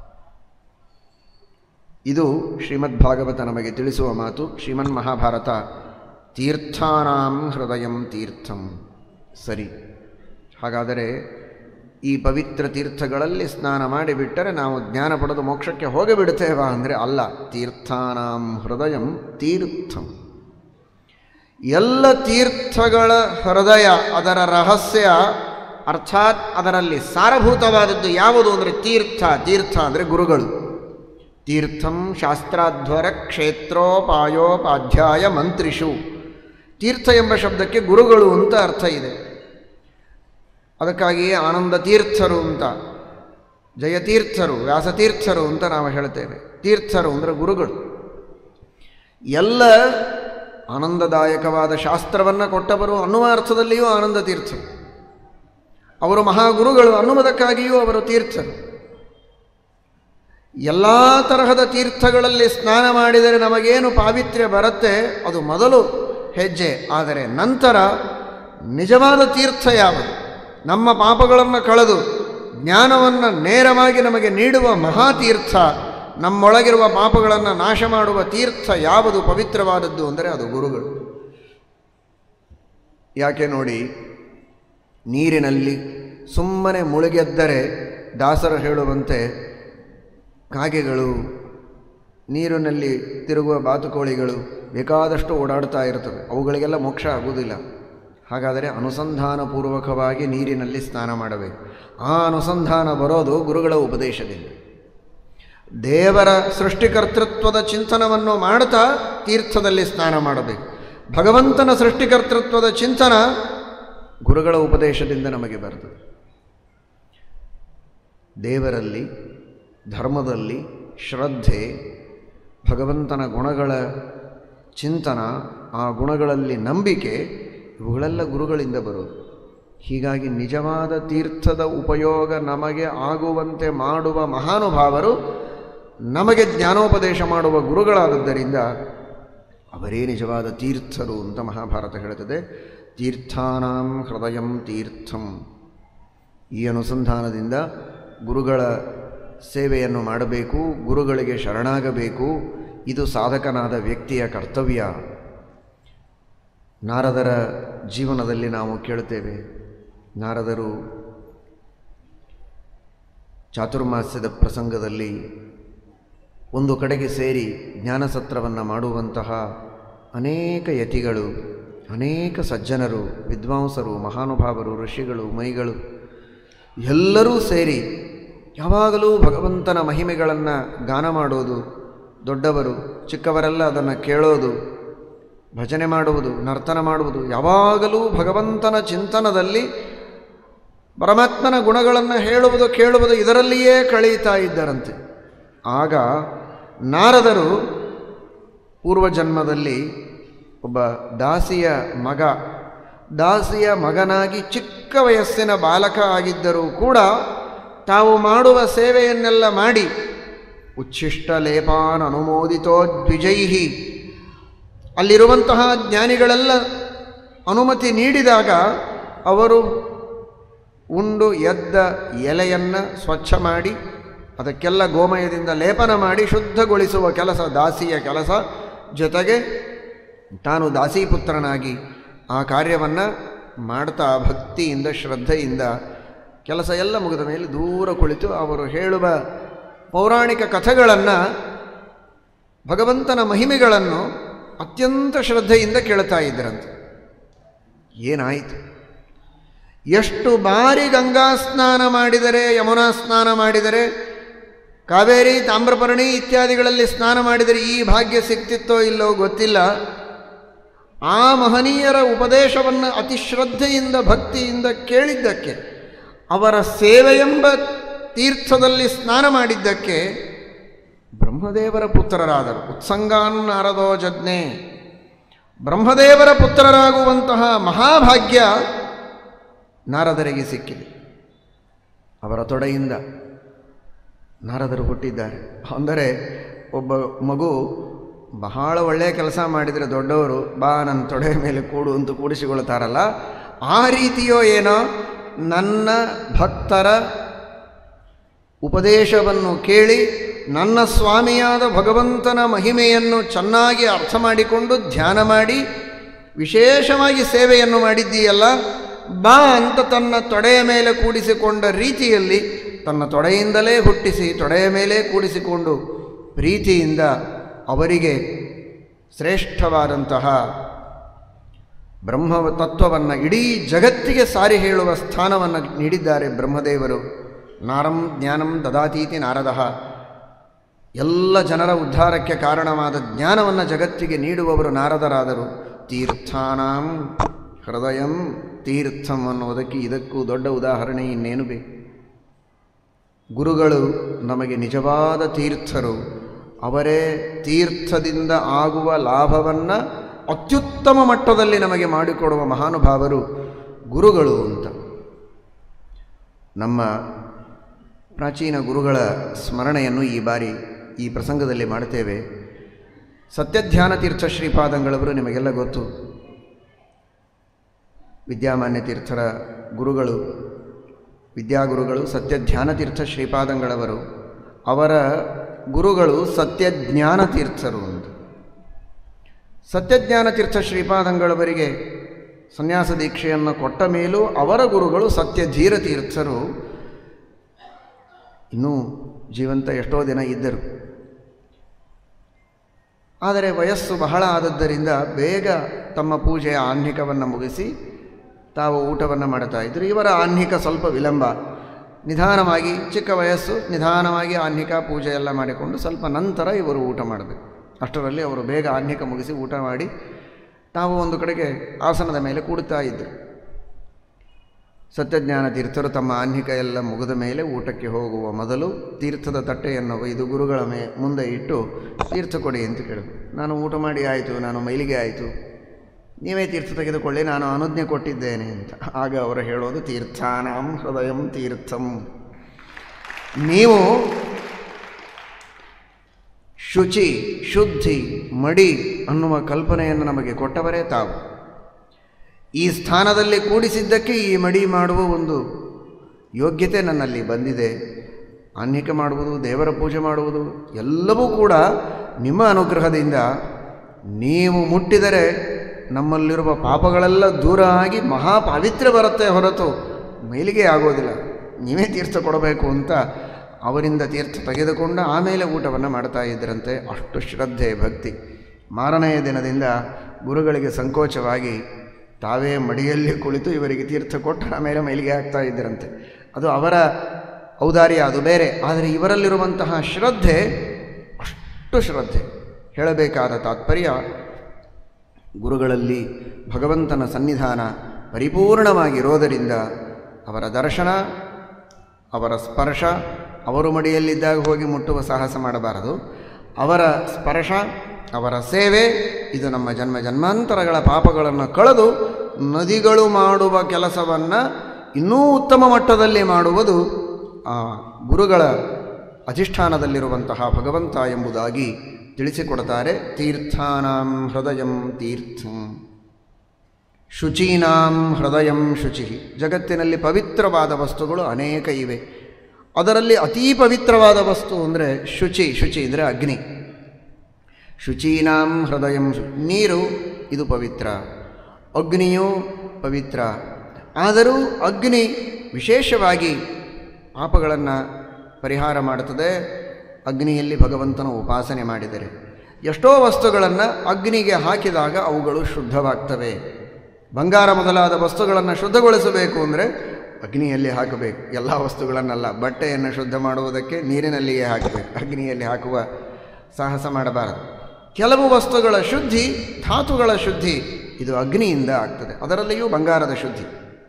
ಇದು ಶ್ರೀಮದ್ ಭಾಗವತ ನಮಗೆ ತಿಳಿಸುವ ಮಾತು ಶ್ರೀಮನ್ ಮಹಾಭಾರತ ತೀರ್ಥಾನಾಂ ಹೃದಯಂ ತೀರ್ಥಂ ಸರಿ ಹಾಗಾದರೆ ಈ ಪವಿತ್ರ ತೀರ್ಥಗಳಲ್ಲಿ ಸ್ನಾನ ಮಾಡಿಬಿಟ್ಟರೆ ನಾವು ಜ್ಞಾನ ಪಡೆದು ಮೋಕ್ಷಕ್ಕೆ ಹೋಗಿಬಿಡ್ತೇವಾ ಅಂದರೆ ಅಲ್ಲ ತೀರ್ಥಾನಾಂ ಹೃದಯಂ ತೀರ್ಥಂ ಎಲ್ಲ ತೀರ್ಥಗಳ ಹೃದಯ ಅದರ ರಹಸ್ಯ ಅರ್ಥಾತ್ ಅದರಲ್ಲಿ ಸಾರಭೂತವಾದದ್ದು ಯಾವುದು ಅಂದರೆ ತೀರ್ಥ ತೀರ್ಥ ಅಂದರೆ ಗುರುಗಳು ತೀರ್ಥಂ ಶಾಸ್ತ್ರಾಧ್ವರ ಕ್ಷೇತ್ರೋಪಾಯೋಪಾಧ್ಯಾಯ ಮಂತ್ರಿಷು ತೀರ್ಥ ಎಂಬ ಶಬ್ದಕ್ಕೆ ಗುರುಗಳು ಅಂತ ಅರ್ಥ ಇದೆ ಅದಕ್ಕಾಗಿಯೇ ಆನಂದ ತೀರ್ಥರು ಅಂತ ಜಯತೀರ್ಥರು ವ್ಯಾಸತೀರ್ಥರು ಅಂತ ನಾವು ಹೇಳ್ತೇವೆ ತೀರ್ಥರು ಅಂದರೆ ಗುರುಗಳು ಎಲ್ಲ ಆನಂದದಾಯಕವಾದ ಶಾಸ್ತ್ರವನ್ನು ಕೊಟ್ಟವರು ಅನ್ನುವ ಅರ್ಥದಲ್ಲಿಯೂ ಆನಂದ ತೀರ್ಥರು ಅವರು ಮಹಾಗುರುಗಳು ಅನ್ನುವುದಕ್ಕಾಗಿಯೂ ಅವರು ತೀರ್ಥರು ಎಲ್ಲ ತರಹದ ತೀರ್ಥಗಳಲ್ಲಿ ಸ್ನಾನ ಮಾಡಿದರೆ ನಮಗೇನು ಪಾವಿತ್ರ್ಯ ಬರುತ್ತೆ ಅದು ಮೊದಲು ಹೆಜ್ಜೆ ಆದರೆ ನಂತರ ನಿಜವಾದ ತೀರ್ಥ ಯಾವುದು ನಮ್ಮ ಪಾಪಗಳನ್ನು ಕಳೆದು ಜ್ಞಾನವನ್ನು ನೇರವಾಗಿ ನಮಗೆ ನೀಡುವ ಮಹಾತೀರ್ಥ ನಮ್ಮೊಳಗಿರುವ ಪಾಪಗಳನ್ನು ನಾಶ ಮಾಡುವ ತೀರ್ಥ ಯಾವುದು ಪವಿತ್ರವಾದದ್ದು ಅಂದರೆ ಅದು ಗುರುಗಳು ಯಾಕೆ ನೋಡಿ ನೀರಿನಲ್ಲಿ ಸುಮ್ಮನೆ ಮುಳುಗೆದ್ದರೆ ದಾಸರು ಹೇಳುವಂತೆ ಕಾಗೆಗಳು ನೀರಿನಲ್ಲಿ ತಿರುಗುವ ಬಾತುಕೋಳಿಗಳು ಬೇಕಾದಷ್ಟು ಓಡಾಡ್ತಾ ಇರ್ತವೆ ಅವುಗಳಿಗೆಲ್ಲ ಮೋಕ್ಷ ಆಗುವುದಿಲ್ಲ ಹಾಗಾದರೆ ಅನುಸಂಧಾನಪೂರ್ವಕವಾಗಿ ನೀರಿನಲ್ಲಿ ಸ್ನಾನ ಮಾಡಬೇಕು ಆ ಅನುಸಂಧಾನ ಬರೋದು ಗುರುಗಳ ಉಪದೇಶದಿಂದ ದೇವರ ಸೃಷ್ಟಿಕರ್ತೃತ್ವದ ಚಿಂತನವನ್ನು ಮಾಡ್ತಾ ತೀರ್ಥದಲ್ಲಿ ಸ್ನಾನ ಮಾಡಬೇಕು ಭಗವಂತನ ಸೃಷ್ಟಿಕರ್ತೃತ್ವದ ಚಿಂತನ ಗುರುಗಳ ಉಪದೇಶದಿಂದ ನಮಗೆ ಬರ್ತದೆ ದೇವರಲ್ಲಿ ಧರ್ಮದಲ್ಲಿ ಶ್ರದ್ಧೆ ಭಗವಂತನ ಗುಣಗಳ ಚಿಂತನ ಆ ಗುಣಗಳಲ್ಲಿ ನಂಬಿಕೆ ಇವುಗಳೆಲ್ಲ ಗುರುಗಳಿಂದ ಬರೋದು ಹೀಗಾಗಿ ನಿಜವಾದ ತೀರ್ಥದ ಉಪಯೋಗ ನಮಗೆ ಆಗುವಂತೆ ಮಾಡುವ ಮಹಾನುಭಾವರು ನಮಗೆ ಜ್ಞಾನೋಪದೇಶ ಮಾಡುವ ಗುರುಗಳಾದದ್ದರಿಂದ ಅವರೇ ನಿಜವಾದ ತೀರ್ಥರು ಅಂತ ಮಹಾಭಾರತ ಹೇಳುತ್ತದೆ ತೀರ್ಥಾನಾಂ ಹೃದಯಂ ತೀರ್ಥಂ ಈ ಅನುಸಂಧಾನದಿಂದ ಗುರುಗಳ ಸೇವೆಯನ್ನು ಮಾಡಬೇಕು ಗುರುಗಳಿಗೆ ಶರಣಾಗಬೇಕು ಇದು ಸಾಧಕನಾದ ವ್ಯಕ್ತಿಯ ಕರ್ತವ್ಯ ನಾರದರ ಜೀವನದಲ್ಲಿ ನಾವು ಕೇಳುತ್ತೇವೆ ನಾರದರು ಚಾತುರ್ಮಾಸ್ಯದ ಪ್ರಸಂಗದಲ್ಲಿ ಒಂದು ಕಡೆಗೆ ಸೇರಿ ಜ್ಞಾನಸತ್ರವನ್ನು ಮಾಡುವಂತಹ ಅನೇಕ ಯತಿಗಳು ಅನೇಕ ಸಜ್ಜನರು ವಿದ್ವಾಂಸರು ಮಹಾನುಭಾವರು ಋಷಿಗಳು ಮೈಗಳು ಎಲ್ಲರೂ ಸೇರಿ ಯಾವಾಗಲೂ ಭಗವಂತನ ಮಹಿಮೆಗಳನ್ನು ಗಾನ ಮಾಡೋದು ದೊಡ್ಡವರು ಚಿಕ್ಕವರೆಲ್ಲ ಅದನ್ನು ಕೇಳೋದು ಭಜನೆ ಮಾಡುವುದು ನರ್ತನ ಮಾಡುವುದು ಯಾವಾಗಲೂ ಭಗವಂತನ ಚಿಂತನದಲ್ಲಿ ಪರಮಾತ್ಮನ ಗುಣಗಳನ್ನು ಹೇಳುವುದು ಕೇಳುವುದು ಇದರಲ್ಲಿಯೇ ಕಳೀತಾ ಇದ್ದರಂತೆ ಆಗ ನಾರದರು ಪೂರ್ವಜನ್ಮದಲ್ಲಿ ಒಬ್ಬ ದಾಸಿಯ ಮಗ ದಾಸಿಯ ಮಗನಾಗಿ ಚಿಕ್ಕ ವಯಸ್ಸಿನ ಬಾಲಕ ಆಗಿದ್ದರೂ ಕೂಡ ತಾವು ಮಾಡುವ ಸೇವೆಯನ್ನೆಲ್ಲ ಮಾಡಿ ಉಚ್ಛಿಷ್ಟ ಲೇಪಾನ್ ಅನುಮೋದಿತೋ ದ್ವಿಜೈಹಿ ಅಲ್ಲಿರುವಂತಹ ಜ್ಞಾನಿಗಳೆಲ್ಲ ಅನುಮತಿ ನೀಡಿದಾಗ ಅವರು ಉಂಡು ಎದ್ದ ಎಲೆಯನ್ನು ಸ್ವಚ್ಛ ಮಾಡಿ ಅದಕ್ಕೆಲ್ಲ ಗೋಮಯದಿಂದ ಲೇಪನ ಮಾಡಿ ಶುದ್ಧಗೊಳಿಸುವ ಕೆಲಸ ದಾಸಿಯ ಕೆಲಸ ಜೊತೆಗೆ ತಾನು ದಾಸೀಪುತ್ರನಾಗಿ ಆ ಕಾರ್ಯವನ್ನು ಮಾಡ್ತಾ ಭಕ್ತಿಯಿಂದ ಶ್ರದ್ಧೆಯಿಂದ ಕೆಲಸ ಎಲ್ಲ ಮುಗಿದ ಮೇಲೆ ದೂರ ಕುಳಿತು ಅವರು ಹೇಳುವ ಪೌರಾಣಿಕ ಕಥೆಗಳನ್ನು ಭಗವಂತನ ಮಹಿಮೆಗಳನ್ನು ಅತ್ಯಂತ ಶ್ರದ್ಧೆಯಿಂದ ಕೇಳ್ತಾ ಇದ್ದರಂತೆ ಏನಾಯಿತು ಎಷ್ಟು ಬಾರಿ ಗಂಗಾ ಸ್ನಾನ ಮಾಡಿದರೆ ಯಮುನಾ ಸ್ನಾನ ಮಾಡಿದರೆ ಕಾವೇರಿ ತಾಮ್ರಪರ್ಣಿ ಇತ್ಯಾದಿಗಳಲ್ಲಿ ಸ್ನಾನ ಮಾಡಿದರೆ ಈ ಭಾಗ್ಯ ಸಿಕ್ತಿತ್ತೋ ಇಲ್ಲೋ ಗೊತ್ತಿಲ್ಲ ಆ ಮಹನೀಯರ ಉಪದೇಶವನ್ನು ಅತಿ ಶ್ರದ್ಧೆಯಿಂದ ಭಕ್ತಿಯಿಂದ ಕೇಳಿದ್ದಕ್ಕೆ ಅವರ ಸೇವೆಯೆಂಬ ತೀರ್ಥದಲ್ಲಿ ಸ್ನಾನ ಮಾಡಿದ್ದಕ್ಕೆ ಬ್ರಹ್ಮದೇವರ ಪುತ್ರರಾದರು ಉತ್ಸಂಗಾನ್ ನಾರದೋ ಜಜ್ಞೆ ಬ್ರಹ್ಮದೇವರ ಪುತ್ರರಾಗುವಂತಹ ಮಹಾಭಾಗ್ಯ ನಾರದರಿಗೆ ಸಿಕ್ಕಿದೆ ಅವರ ತೊಡೆಯಿಂದ ನಾರದರು ಹುಟ್ಟಿದ್ದಾರೆ ಅಂದರೆ ಒಬ್ಬ ಮಗು ಬಹಳ ಒಳ್ಳೆಯ ಕೆಲಸ ಮಾಡಿದರೆ ದೊಡ್ಡವರು ಬಾ ನನ್ನ ತೊಡೆಯ ಮೇಲೆ ಕೂಡು ಅಂತ ಕೂಡಿಸಿಕೊಳ್ತಾರಲ್ಲ ಆ ರೀತಿಯೋ ಏನೋ ನನ್ನ ಭಕ್ತರ ಉಪದೇಶವನ್ನು ಕೇಳಿ ನನ್ನ ಸ್ವಾಮಿಯಾದ ಭಗವಂತನ ಮಹಿಮೆಯನ್ನು ಚೆನ್ನಾಗಿ ಅರ್ಥ ಮಾಡಿಕೊಂಡು ಧ್ಯಾನ ಮಾಡಿ ವಿಶೇಷವಾಗಿ ಸೇವೆಯನ್ನು ಮಾಡಿದ್ದೀಯಲ್ಲ ಬಾ ಅಂತ ತನ್ನ ತೊಡೆಯ ಮೇಲೆ ಕೂಡಿಸಿಕೊಂಡ ರೀತಿಯಲ್ಲಿ ತನ್ನ ತೊಡೆಯಿಂದಲೇ ಹುಟ್ಟಿಸಿ ತೊಡೆಯ ಮೇಲೆ ಕೂಡಿಸಿಕೊಂಡು ಪ್ರೀತಿಯಿಂದ ಅವರಿಗೆ ಶ್ರೇಷ್ಠವಾದಂತಹ ಬ್ರಹ್ಮ ತತ್ವವನ್ನು ಇಡೀ ಜಗತ್ತಿಗೆ ಸಾರಿ ಹೇಳುವ ಸ್ಥಾನವನ್ನು ನೀಡಿದ್ದಾರೆ ಬ್ರಹ್ಮದೇವರು ನಾರಂ ಜ್ಞಾನಂ ದದಾತೀತಿ ನಾರದಃ ಎಲ್ಲ ಜನರ ಉದ್ಧಾರಕ್ಕೆ ಕಾರಣವಾದ ಜ್ಞಾನವನ್ನು ಜಗತ್ತಿಗೆ ನೀಡುವವರು ನಾರದರಾದರು ತೀರ್ಥಾನಾಂ ಹೃದಯಂ ತೀರ್ಥಂ ಅನ್ನುವುದಕ್ಕೆ ಇದಕ್ಕೂ ದೊಡ್ಡ ಉದಾಹರಣೆ ಇನ್ನೇನು ಬೇಕು ಗುರುಗಳು ನಮಗೆ ನಿಜವಾದ ತೀರ್ಥರು ಅವರೇ ತೀರ್ಥದಿಂದ ಆಗುವ ಲಾಭವನ್ನು ಅತ್ಯುತ್ತಮ ಮಟ್ಟದಲ್ಲಿ ನಮಗೆ ಮಾಡಿಕೊಡುವ ಮಹಾನುಭಾವರು ಗುರುಗಳು ಅಂತ ನಮ್ಮ ಪ್ರಾಚೀನ ಗುರುಗಳ ಸ್ಮರಣೆಯನ್ನು ಈ ಬಾರಿ ಈ ಪ್ರಸಂಗದಲ್ಲಿ ಮಾಡುತ್ತೇವೆ ಸತ್ಯಧ್ಯಾನ ತೀರ್ಥ ಶ್ರೀಪಾದಂಗಳವರು ನಿಮಗೆಲ್ಲ ಗೊತ್ತು ವಿದ್ಯಾಮಾನ್ಯ ತೀರ್ಥರ ಗುರುಗಳು ವಿದ್ಯಾಗುರುಗಳು ಸತ್ಯಧ್ಯಾನ ತೀರ್ಥ ಶ್ರೀಪಾದಂಗಳವರು ಅವರ ಗುರುಗಳು ಸತ್ಯಜ್ಞಾನ ತೀರ್ಥರು ಅಂತ ಸತ್ಯಜ್ಞಾನ ತೀರ್ಥ ಶ್ರೀಪಾದಂಗಳವರಿಗೆ ಸನ್ಯಾಸ ದೀಕ್ಷೆಯನ್ನು ಕೊಟ್ಟ ಮೇಲೂ ಅವರ ಗುರುಗಳು ಸತ್ಯಧೀರ ತೀರ್ಥರು ಇನ್ನೂ ಜೀವಂತ ಎಷ್ಟೋ ದಿನ ಇದ್ದರು ಆದರೆ ವಯಸ್ಸು ಬಹಳ ಆದದ್ದರಿಂದ ಬೇಗ ತಮ್ಮ ಪೂಜೆಯ ಆಹ್ನಿಕವನ್ನು ಮುಗಿಸಿ ತಾವು ಊಟವನ್ನು ಮಾಡ್ತಾ ಇದ್ದರು ಇವರ ಆಹ್ನಿಕ ಸ್ವಲ್ಪ ವಿಳಂಬ ನಿಧಾನವಾಗಿ ಚಿಕ್ಕ ವಯಸ್ಸು ನಿಧಾನವಾಗಿ ಆಹ್ನಿಕ ಪೂಜೆ ಎಲ್ಲ ಮಾಡಿಕೊಂಡು ಸ್ವಲ್ಪ ನಂತರ ಇವರು ಊಟ ಮಾಡಬೇಕು ಅಷ್ಟರಲ್ಲಿ ಅವರು ಬೇಗ ಆಹ್ನಿಕ ಮುಗಿಸಿ ಊಟ ಮಾಡಿ ತಾವು ಒಂದು ಕಡೆಗೆ ಆಸನದ ಮೇಲೆ ಕೂಡುತ್ತಾ ಇದ್ದರು ಸತ್ಯಜ್ಞಾನ ತೀರ್ಥರು ತಮ್ಮ ಆಹ್ನಿಕ ಎಲ್ಲ ಮುಗಿದ ಮೇಲೆ ಊಟಕ್ಕೆ ಹೋಗುವ ಮೊದಲು ತೀರ್ಥದ ತಟ್ಟೆಯನ್ನು ಒಯ್ದು ಗುರುಗಳ ಮೇ ಮುಂದೆ ಇಟ್ಟು ತೀರ್ಥ ಕೊಡಿ ಅಂತ ಕೇಳಿದ್ರು ನಾನು ಊಟ ಮಾಡಿ ಆಯಿತು ನಾನು ಮೈಲಿಗೆ ಆಯಿತು ನೀವೇ ತೀರ್ಥ ತೆಗೆದುಕೊಳ್ಳಿ ನಾನು ಅನುಜ್ಞೆ ಕೊಟ್ಟಿದ್ದೇನೆ ಅಂತ ಆಗ ಅವರು ಹೇಳೋದು ತೀರ್ಥಾನಾಂ ಹೃದಯಂ ತೀರ್ಥಂ ನೀವು ಶುಚಿ ಶುದ್ಧಿ ಮಡಿ ಅನ್ನುವ ಕಲ್ಪನೆಯನ್ನು ನಮಗೆ ಕೊಟ್ಟವರೇ ತಾವು ಈ ಸ್ಥಾನದಲ್ಲಿ ಕೂಡಿಸಿದ್ದಕ್ಕೆ ಈ ಮಡಿ ಮಾಡುವ ಒಂದು ಯೋಗ್ಯತೆ ನನ್ನಲ್ಲಿ ಬಂದಿದೆ ಆನ್ಹಿಕ ಮಾಡುವುದು ದೇವರ ಪೂಜೆ ಮಾಡುವುದು ಎಲ್ಲವೂ ಕೂಡ ನಿಮ್ಮ ಅನುಗ್ರಹದಿಂದ ನೀವು ಮುಟ್ಟಿದರೆ ನಮ್ಮಲ್ಲಿರುವ ಪಾಪಗಳೆಲ್ಲ ದೂರ ಆಗಿ ಮಹಾಪಾವಿತ್ರ್ಯ ಬರುತ್ತೆ ಹೊರತು ಮೇಲಿಗೆ ಆಗೋದಿಲ್ಲ ನೀವೇ ತೀರ್ಥ ಕೊಡಬೇಕು ಅಂತ ಅವರಿಂದ ತೀರ್ಥ ತೆಗೆದುಕೊಂಡು ಆಮೇಲೆ ಊಟವನ್ನು ಮಾಡ್ತಾ ಇದ್ದರಂತೆ ಅಷ್ಟು ಶ್ರದ್ಧೆ ಭಕ್ತಿ ಮಾರನೆಯ ದಿನದಿಂದ ಗುರುಗಳಿಗೆ ಸಂಕೋಚವಾಗಿ ತಾವೇ ಮಡಿಯಲ್ಲಿ ಕುಳಿತು ಇವರಿಗೆ ತೀರ್ಥ ಕೊಟ್ಟು ಆಮೇಲೆ ಮೈಲಿಗೆ ಆಗ್ತಾ ಇದ್ದರಂತೆ ಅದು ಅವರ ಔದಾರ್ಯ ಅದು ಬೇರೆ ಆದರೆ ಇವರಲ್ಲಿರುವಂತಹ ಶ್ರದ್ಧೆ ಅಷ್ಟು ಶ್ರದ್ಧೆ ಹೇಳಬೇಕಾದ ತಾತ್ಪರ್ಯ ಗುರುಗಳಲ್ಲಿ ಭಗವಂತನ ಸನ್ನಿಧಾನ ಪರಿಪೂರ್ಣವಾಗಿರೋದರಿಂದ ಅವರ ದರ್ಶನ ಅವರ ಸ್ಪರ್ಶ ಅವರು ಮಡಿಯಲ್ಲಿದ್ದಾಗ ಹೋಗಿ ಮುಟ್ಟುವ ಸಾಹಸ ಮಾಡಬಾರದು ಅವರ ಸ್ಪರ್ಶ ಅವರ ಸೇವೆ ಇದು ನಮ್ಮ ಜನ್ಮ ಜನ್ಮಾಂತರಗಳ ಪಾಪಗಳನ್ನು ಕಳೆದು ನದಿಗಳು ಮಾಡುವ ಕೆಲಸವನ್ನು ಇನ್ನೂ ಉತ್ತಮ ಮಟ್ಟದಲ್ಲಿ ಮಾಡುವುದು ಆ ಗುರುಗಳ ಅಧಿಷ್ಠಾನದಲ್ಲಿರುವಂತಹ ಭಗವಂತ ಎಂಬುದಾಗಿ ತಿಳಿಸಿಕೊಡ್ತಾರೆ ತೀರ್ಥಾನಾಂ ಹೃದಯಂ ತೀರ್ಥಂ ಶುಚೀನಾಂ ಹೃದಯಂ ಶುಚಿ ಜಗತ್ತಿನಲ್ಲಿ ಪವಿತ್ರವಾದ ವಸ್ತುಗಳು ಅನೇಕ ಇವೆ ಅದರಲ್ಲಿ ಅತೀ ಪವಿತ್ರವಾದ ವಸ್ತು ಅಂದರೆ ಶುಚಿ ಶುಚಿ ಅಂದರೆ ಅಗ್ನಿ ಶುಚೀನಾಂ ಹೃದಯಂ ಶು ನೀರು ಇದು ಪವಿತ್ರ ಅಗ್ನಿಯೂ ಪವಿತ್ರ ಆದರೂ ಅಗ್ನಿ ವಿಶೇಷವಾಗಿ ಪಾಪಗಳನ್ನು ಪರಿಹಾರ ಮಾಡುತ್ತದೆ ಅಗ್ನಿಯಲ್ಲಿ ಭಗವಂತನ ಉಪಾಸನೆ ಮಾಡಿದರೆ ಎಷ್ಟೋ ವಸ್ತುಗಳನ್ನು ಅಗ್ನಿಗೆ ಹಾಕಿದಾಗ ಅವುಗಳು ಶುದ್ಧವಾಗ್ತವೆ ಬಂಗಾರ ಮೊದಲಾದ ವಸ್ತುಗಳನ್ನು ಶುದ್ಧಗೊಳಿಸಬೇಕು ಅಂದರೆ ಅಗ್ನಿಯಲ್ಲಿ ಹಾಕಬೇಕು ಎಲ್ಲ ವಸ್ತುಗಳನ್ನಲ್ಲ ಬಟ್ಟೆಯನ್ನು ಶುದ್ಧ ಮಾಡುವುದಕ್ಕೆ ನೀರಿನಲ್ಲಿಯೇ ಹಾಕಬೇಕು ಅಗ್ನಿಯಲ್ಲಿ ಹಾಕುವ ಸಾಹಸ ಮಾಡಬಾರದು ಕೆಲವು ವಸ್ತುಗಳ ಶುದ್ಧಿ ಧಾತುಗಳ ಶುದ್ಧಿ ಇದು ಅಗ್ನಿಯಿಂದ ಆಗ್ತದೆ ಅದರಲ್ಲಿಯೂ ಬಂಗಾರದ ಶುದ್ಧಿ